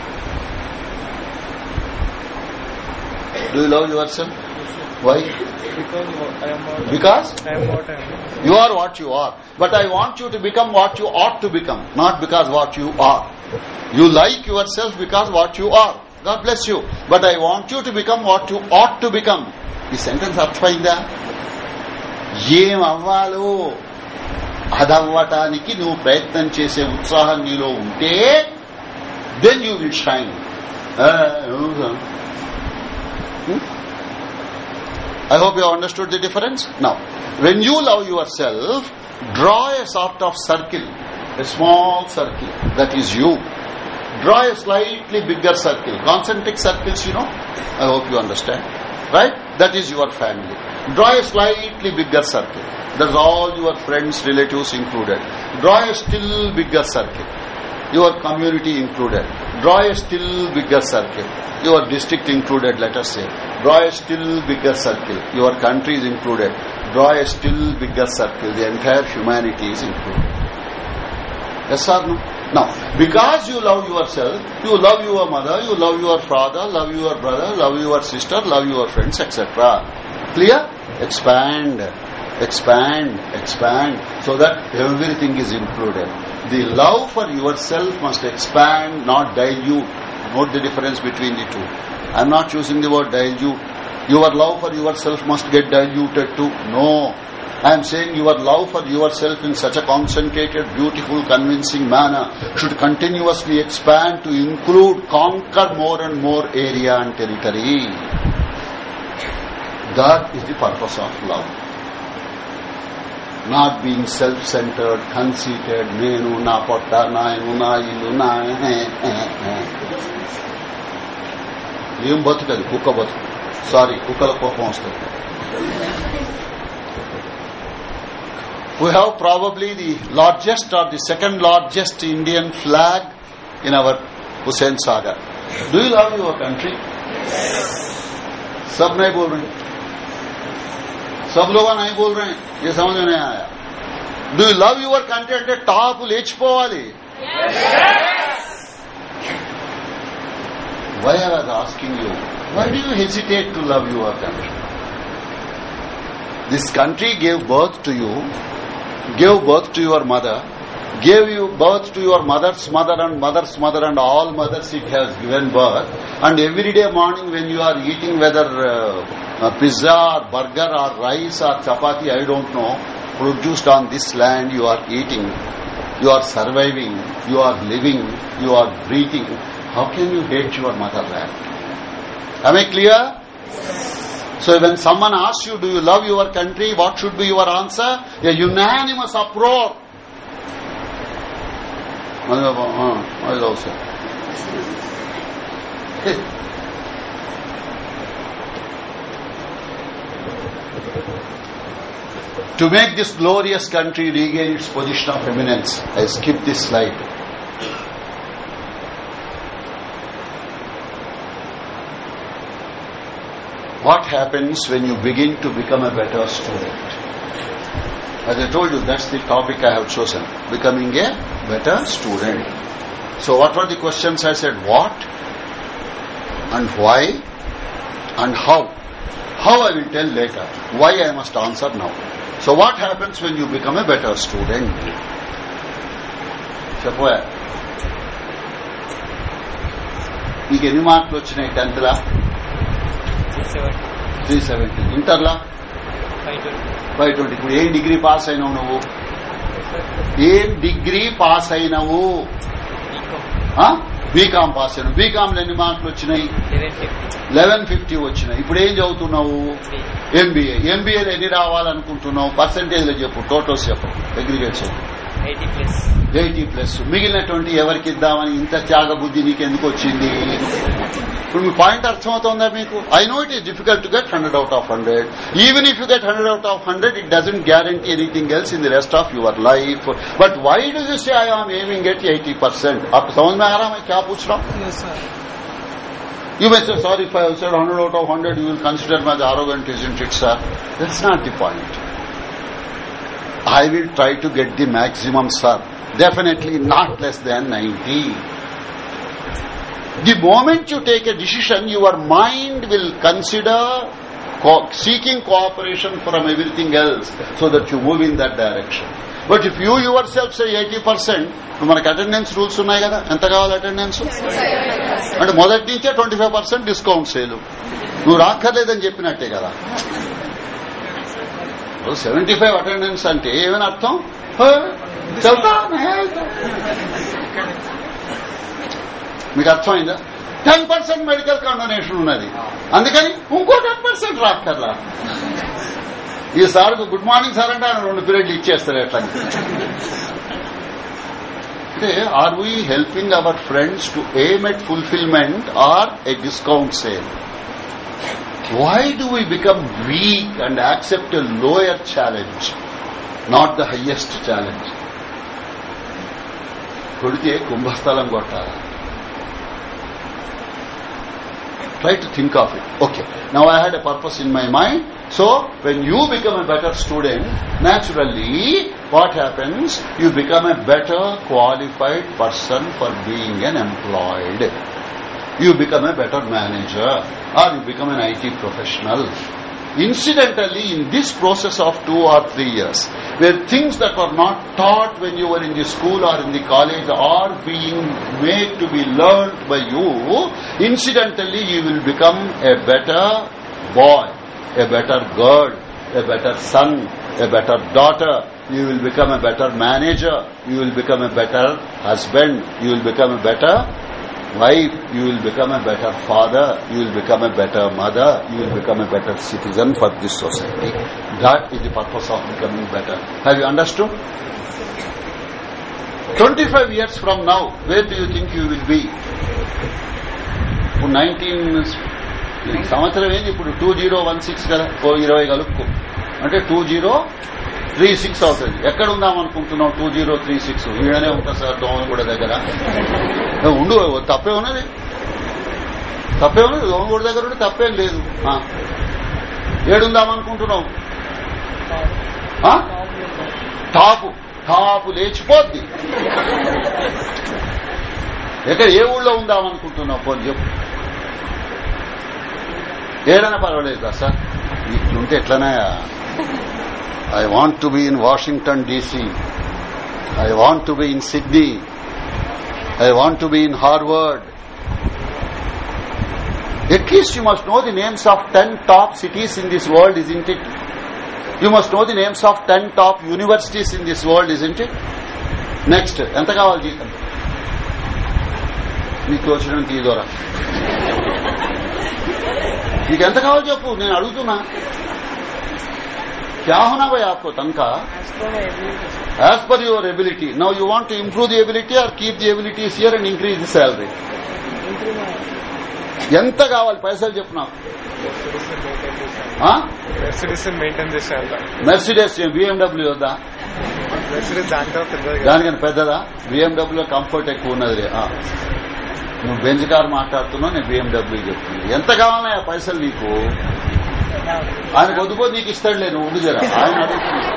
Do you love yourself? Why? Because I am what Because I am what I am. you are what you are. But I want you to become what you ought to become, not because what you are. You like yourself because what you are. God bless you. But I want you to become what you ought to become. ఈ sentence అర్థమైందా ఏం అవ్వాలో అదవ్వటానికి నువ్వు ప్రయత్నం చేసే ఉత్సాహం నీలో ఉంటే then you will shine. Uh, hmm? I hope you have understood the difference. Now, when you love yourself, draw a sort of circle, a small circle, that is you. Draw a slightly bigger circle, concentric circles, you know. I hope you understand. Right? That is your family. Draw a slightly bigger circle. That's all your friends, relatives included. Draw a still bigger circle your community included. Draw a still bigger circle. Your district included, let us say. Draw a still bigger circle. Your country is included. Draw a still bigger circle. The entire humanity is included. Yes or no? Now, because you love yourself, you love your mother, you love your father, love your brother, love your sister, love your friends, etc. Clear? Expand, expand, expand, so that everything is included. The love for yourself must expand, not dilute. Note the difference between the two. I am not using the word dilute. Your love for yourself must get diluted too. No. I am saying your love for yourself in such a concentrated, beautiful, convincing manner should continuously expand to include, conquer more and more area and territory. That is the purpose of love. Not being self centered conceited నేను నా పొట్ట నాయను నా ఇల్లు నా ఏం బతుకది కుక్క బతుకు సారీ కుక్కల కోపం వస్తుంది we have probably the largest or the second largest Indian flag in our Hussain Sagar. Do you love your country? सब नहीं बोल रहे सब लोग नहीं बोल रहे हैं ये समझ में नहीं आया do you love your country అంటే టాప్ లేచిపోవాలి why I was asking you why do you hesitate to love your country this country gave birth to you gave birth to your mother, gave you birth to your mother's mother and mother's mother and all mothers it has given birth. And every day morning when you are eating whether uh, uh, pizza or burger or rice or chapati, I don't know, produced on this land you are eating, you are surviving, you are living, you are breathing. How can you hate your motherland? Am I clear? So when someone asks you, do you love your country, what should be your answer? A unanimous uproar. I love sir. To make this glorious country regain its position of eminence, I skip this slide. what happens when you begin to become a better student. As I told you, that's the topic I have chosen. Becoming a better student. So what were the questions I said? What? And why? And how? How I will tell later. Why I must answer now. So what happens when you become a better student? చెప్పోయా నీకు ఎన్ని మార్కులు వచ్చినాయి tenth లా three seventy ఇంటర్లా five twenty ఇప్పుడు ఏం degree pass అయినావు నువ్వు ఏం డిగ్రీ పాస్ అయినవు బీకామ్ పాస్ అయినావు బీకామ్ ఎన్ని మార్కులు వచ్చినాయి లెవెన్ ఫిఫ్టీ వచ్చినాయి ఇప్పుడు ఏం చదువుతున్నావు ఎంబీఏ ఎంబీఏలో ఎన్ని రావాలనుకుంటున్నావు పర్సంటేజ్ లో చెప్పు టోటల్స్ చెప్పు అగ్రిగేట్ చెప్పు ఎయిటీ ప్లస్ మిగిలినటువంటి ఎవరికి ఇద్దామని ఇంత త్యాగ బుద్ధి నీకు ఎందుకు వచ్చింది ఇప్పుడు మీ పాయింట్ అర్థమవుతుందా మీకు I know it is difficult to get hundred out of hundred even if you get hundred out of hundred it doesn't guarantee anything else in the rest of your life but why do you say I am aiming at 80 percent आपको समझ में आ रहा मैं क्या पूछ रहा हूँ Yes, sir. You may say, sorry if I have said 100 out of 100, you will consider me as arrogant, isn't it, sir? That's not the point. I will try to get the maximum, sir. Definitely not less than 90. The moment you take a decision, your mind will consider co- seeking cooperation from everything else so that you move in that direction. But if you yourself say 80%, ఇప్పుడు మనకి attendance rules ఉన్నాయి కదా ఎంత కావాలి attendance అంటే మొదటి నుంచే twenty five percent discount సేలు నువ్వు రాక్కర్లేదని చెప్పినట్టే కదా సెవెంటీ ఫైవ్ అటెండెన్స్ అంటే ఏమైనా అర్థం హే, చల్తా నే వెళ్తా. మీకు అర్థమైందా టెన్ పర్సెంట్ మెడికల్ కండోనేషన్ ఉన్నది అందుకని ఇంకో టెన్ పర్సెంట్ రాక్కర్లా ఈ సార్ గుడ్ మార్నింగ్ సార్ అంటే ఆయన రెండు పీరియడ్లు ఇచ్చేస్తారు ఎట్లా అంటే are we helping our friends to aim at fulfilment or a discount sale why do we become weak and accept a lower challenge not the highest challenge కొడితే కుంభస్థలం కొట్టాలా try to think of it. Okay. Now I had a purpose in my mind. So when you become a better student, naturally what happens? You become a better qualified person for being an employed. You become a better manager or you become an IT professional. Incidentally, in this process of two or three years, where things that were not taught when you were in the school or in the college are being made to be learned by you, incidentally you will become a better boy, a better girl, a better son, a better daughter. You will become a better manager. You will become a better husband. You will become a better wife, you will become a better father, you will become a better mother, you will become a better citizen for this society. That is the purpose of becoming better. Have you understood? 25 years from now, where do you think you will be? ఇప్పుడు nineteen సంవత్సరం ఏంది ఇప్పుడు two zero one six కదా ఓ ఇరవై కలుపుకో అంటే two zero three six అవుతుంది ఎక్కడ ఉందాం అనుకుంటున్నావు టూ జీరో త్రీ సిక్స్ ఈడనే ఉంటా సార్ దోమలగూడ దగ్గర ఏ, ఉండు తప్పే ఉన్నది తప్పే ఉన్నది దోమలగూడ దగ్గర ఉండి తప్పేం లేదు ఆ. ఏడుందాం అనుకుంటున్నావు ఆ? టాపు టాపు లేచిపోద్ది ఎక్కడ ఏ ఊళ్ళో ఉందాం అనుకుంటున్నావు పోనీ చెప్పు ఏడైనా పర్వాలేదు సార్ ఇట్లుంటే ఎట్లనే I want to be in Washington DC I want to be in Sydney I want to be in Harvard At least you must know the names of 10 top cities in this world, isn't it? You must know the names of 10 top universities in this world, isn't it? Next ఎంత కావాలి జీతం నీకు తోచినంత ఈ దూరం నీకు ఎంత కావాలి చెప్పు నేను అడుగుతున్నా क्या होना भाई आपको तनखा as per your ability now you want to improve the ability or keep the abilities here and increase the salary ఎంత కావాలి పైసలు చెప్పు నాకు మెర్సిడీస్ మెయింటైన్ చేసేయాల మెర్సిడెస్ బిఎండబ్ల్యూ వద్దా మెర్సిడీస్ దాంట్లో పెద్దది దానికని పెద్దదా బిఎండబ్ల్యూ కంఫర్ట్ ఎక్కువ ఉన్నది ఆ. నువ్వు బెంజ్ కార్ మాట్లాడుతున్నావు నేను బిఎండబ్ల్యూ చెప్తున్నా ఎంత కావాలన్నా పైసలు నీకు ఆయన పొద్దుపోతే నీకు ఇస్తాడులే నువ్వు ఉండు జరా ఆయన అడుగుతున్నా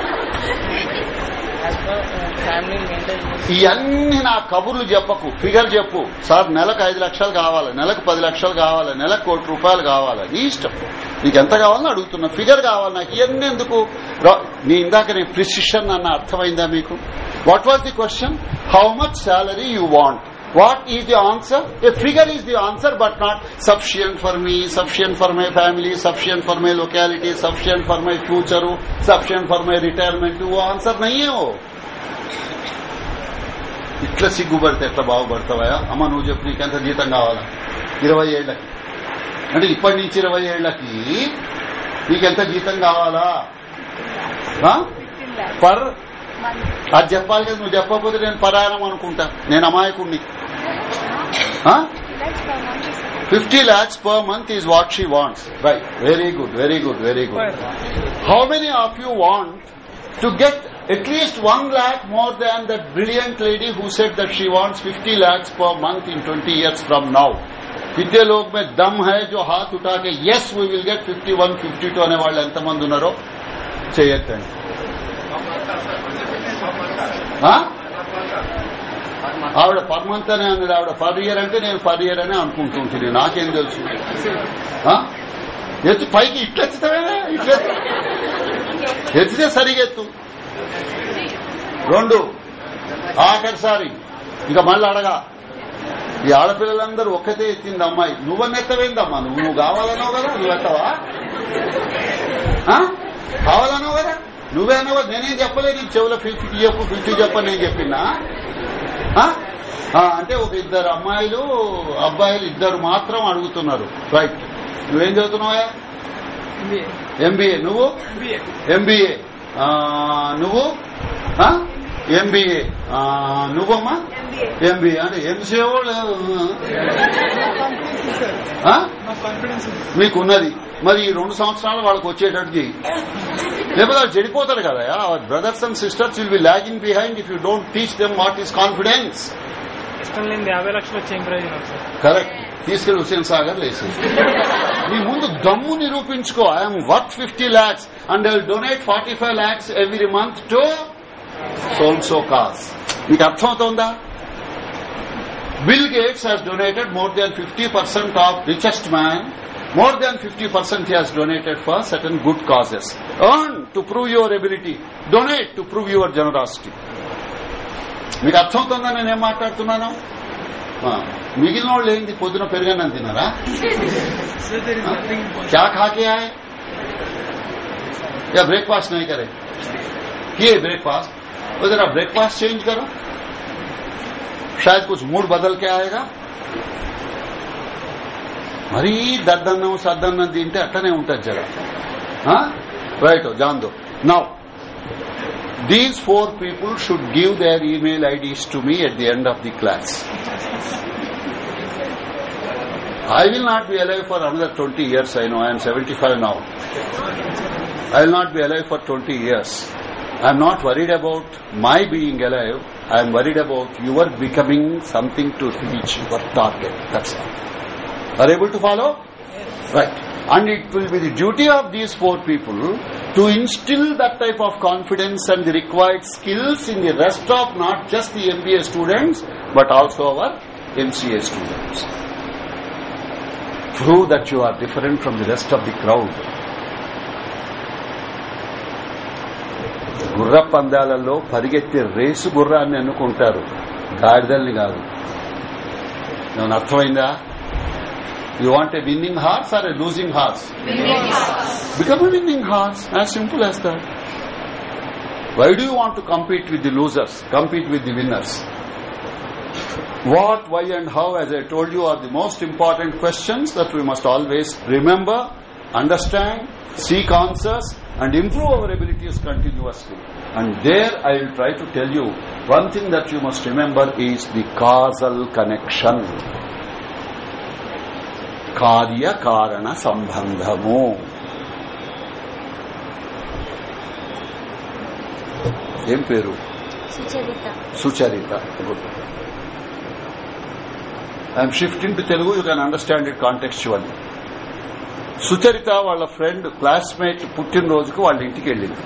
ఫ్యామిలీ మెయింటైన్ ఇవన్నీ నా కబుర్లు చెప్పకు ఫిగర్ చెప్పు సార్ నెలకు ఐదు లక్షలు కావాలి నెలకు పది లక్షలు కావాలి నెలకు కోటి రూపాయలు కావాలి నీ ఇష్టం నీకు ఎంత కావాలని అడుగుతున్నా ఫిగర్ కావాలి నాకు ఇవన్నీ ఎందుకు రా- నీ ఇందాక నేను ప్రిసిషన్ అన్న అర్థమైందా మీకు what was the question how much salary you want what is the answer a figure is the answer but not sufficient for me sufficient for my family sufficient for my locality sufficient for my future sufficient for my retirement ఓ answer నయ్యేమో ఇట్లా సిగ్గుపడితే ఎట్లా బాగుపడతావా అమ్మ నువ్వు చెప్పు నీకెంత జీతం కావాలా ఇరవై ఏళ్లకి అంటే ఇప్పటి నుంచి ఇరవై ఏళ్లకి నీకెంత జీతం కావాలా పర్ అది చెప్పాలి కదా నువ్వు చెప్పకపోతే నేను పరాయణం అనుకుంటా నేను అమాయకుణ్ణి fifty lakhs per month is what she wants right very good very good very good how many of you want to get at least one lakh more than that brilliant lady who said that she wants 50 lakhs per month in 20 years from now. कितने लोग में दम है जो हाथ उठा के yes we will get 51 52 అనే వాళ్ళు ఎంతమంది ఉన్నారో చేయొద్దండి ఆ? ఆవిడ పర్ మంత్ అనే అన్నది ఆవిడ పర్ ఇయర్ అంటే నేను పర్ ఇయర్ అనే అనుకుంటుంటుంది నాకేం తెలుసు ఆ? ఎత్తు పైకి ఇట్లెత్తుతావే ఇట్లా ఎత్తితే సరిగా ఎత్తు రెండు ఆఖరిసారి ఇక మళ్ళీ అడగా ఈ ఆడపిల్లలందరూ ఒక్కతే ఎత్తింది అమ్మాయి నువ్వన్న ఎత్తవేందమ్మా నువ్వు నువ్వు కావాలన్నావు కదా నువ్వు ఎత్తవా ఆ? కావాలన్నావు కదా నువ్వే అన్నావు కదా నేనేం చెప్పలేదు నీకు చెవులో ఫిఫ్టీ చెప్పు ఫిఫ్టీ చెప్పని నేను చెప్పినా ఆ? ఆ, అంటే ఒక ఇద్దరు అమ్మాయిలు అబ్బాయిలు ఇద్దరు మాత్రం అడుగుతున్నారు రైట్ నువ్వేం చదువుతున్నావా ఎంబీఏ నువ్వు ఎంబీఏ నువ్వు ఎంబీఏ నువ్వమ్మా ఎంబీఏ అంటే ఎంసీఏ వాళ్ళు ఆ? మీకున్నది మరి ఈ రెండు సంవత్సరాలు వాళ్ళకి వచ్చేటట్టు చేయి లేకపోతే వాళ్ళు చెడిపోతారు కదా our brothers and sisters will be lagging behind if you don't teach them what is confidence ఇష్టం లేని యాభై లక్షలు వచ్చే ఏం ప్రయోజనం సార్ కరెక్ట్ తీసుకెళ్లి హుసేన్ సాగర్ లేసి నీ ముందు దమ్ము నిరూపించుకో I'm worth fifty lakhs and I donate forty five lakhs every month to soul so cause మీకు అర్థమవుతోందా Bill Gates has donated more than fifty percent of richest man more than fifty percent he has donated for certain good causes earn to prove your ability donate to prove your generosity మీకు అర్థమవుతుందా నేనేం మాట్లాడుతున్నాను ఆ, మిగిలిన వాళ్ళు ఏంది పొద్దున పెరుగన్నం తిన్నారా क्या खा के आए या ब्रेकफास्ट नहीं करे किए ब्रेकफास्ट वो जरा ब्रेकफास्ट चेंज करो शायद कुछ मूड बदल के आएगा మరీ దద్దన్నం సద్దన్నం తింటే అట్లనే ఉంటుంది జర రైట్ జాందో now these four people should give their email IDs to me at the end of the class I will not be alive for another 20 years, I know. I am 75 now. I will not be alive for 20 years. I am not worried about my being alive. I am worried about your becoming something to reach your target. That's all. Are you able to follow? Right. And it will be the duty of these four people to instill that type of confidence and the required skills in the rest of not just the MBA students, but also our MCA students. prove that you are different from the rest of the crowd. గుర్ర పందాలలో పరిగెత్తే race గుర్రాన్ని అనుకుంటారు గాడిదల్ని కాదు నేను అర్థమైందా you want a winning horse or a losing horse become a winning horse as simple as that why do you want to compete with the losers compete with the winners What, why and how, as I told you, are the most important questions that we must always remember, understand, seek answers and improve our abilities continuously. And there I will try to tell you one thing that you must remember is the causal connection. కార్య కారణ సంబంధము ఏం పేరు Sucharita Sucharita good I'm shifting to Telugu you can understand it contextually Sucharita వాళ్ళ friend classmate పుట్టినరోజుకు వాళ్ళ ఇంటికి వెళ్ళింది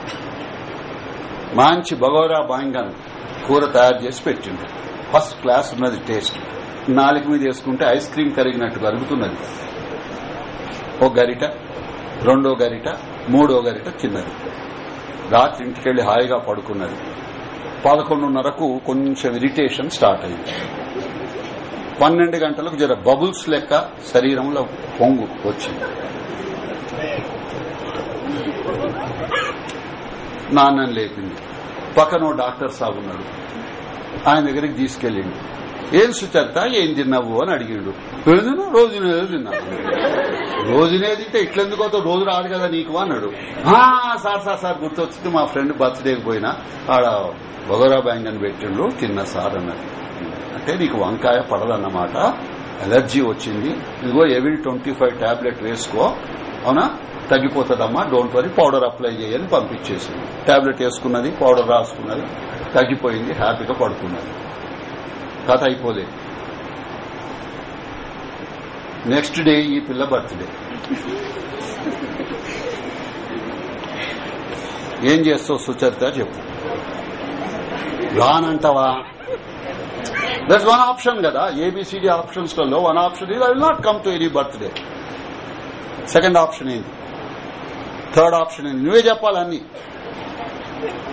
మంచి బగోరా బాంగన్ కూర తయారు చేసి పెట్టింది ఫస్ట్ క్లాస్ ఉన్నది టేస్ట్ నాలుగు మీద వేసుకుంటే ఐస్ క్రీమ్ కరిగినట్టు కరుగుతున్నది ఒక గరిట రెండో గరిట మూడో గరిట తిన్నది రాత్రి ఇంటికెళ్లి హాయిగా పడుకున్నది పదకొండున్నరకు కొంచెం ఇరిటేషన్ స్టార్ట్ అయింది పన్నెండు గంటలకు జర బబుల్స్ లెక్క శరీరంలో పొంగు వచ్చింది నాన్నని లేపింది పక్కన ఓ డాక్టర్ సాబ్ ఉన్నాడు ఆయన దగ్గరికి తీసుకెళ్ళిండు ఏం సుచరిత ఏం తిన్నావు అని అడిగిండు ఏదినా రోజునే తిన్నా రోజునే తింటే ఇట్లెందుకు అవుతావు రోజు రాదు కదా నీకు అన్నాడు "ఆ, సార్ సార్ సార్ గుర్తొచ్చింది మా ఫ్రెండ్ బర్త్డేకి పోయినా ఆడ బొగరా బ్యాంక్ అని పెట్టిండు తిన్న సార్ అన్నది అంటే నీకు వంకాయ పడదన్నమాట ఎలర్జీ వచ్చింది ఇదిగో ఎవిల్ ట్వంటీ ఫైవ్ టాబ్లెట్ వేసుకో అవునా తగ్గిపోతుందమ్మా డోంట్ వరీ పౌడర్ అప్లై చేయని పంపించేసింది టాబ్లెట్ వేసుకున్నది పౌడర్ రాసుకున్నది తగ్గిపోయింది హ్యాపీగా పడుకున్నది కథ అయిపోలేదు నెక్స్ట్ డే ఈ పిల్ల బర్త్డే ఏం చేస్తావు సుచరిత చెప్పు రానంటావా దట్స్ వన్ ఆప్షన్ కదా ఏబిసిడి ఆప్షన్స్ లలో వన్ ఆప్షన్ ఇది I will not come to any birthday second option ఏంటి థర్డ్ ఆప్షన్ ఏంటి నువ్వే చెప్పాలి అన్ని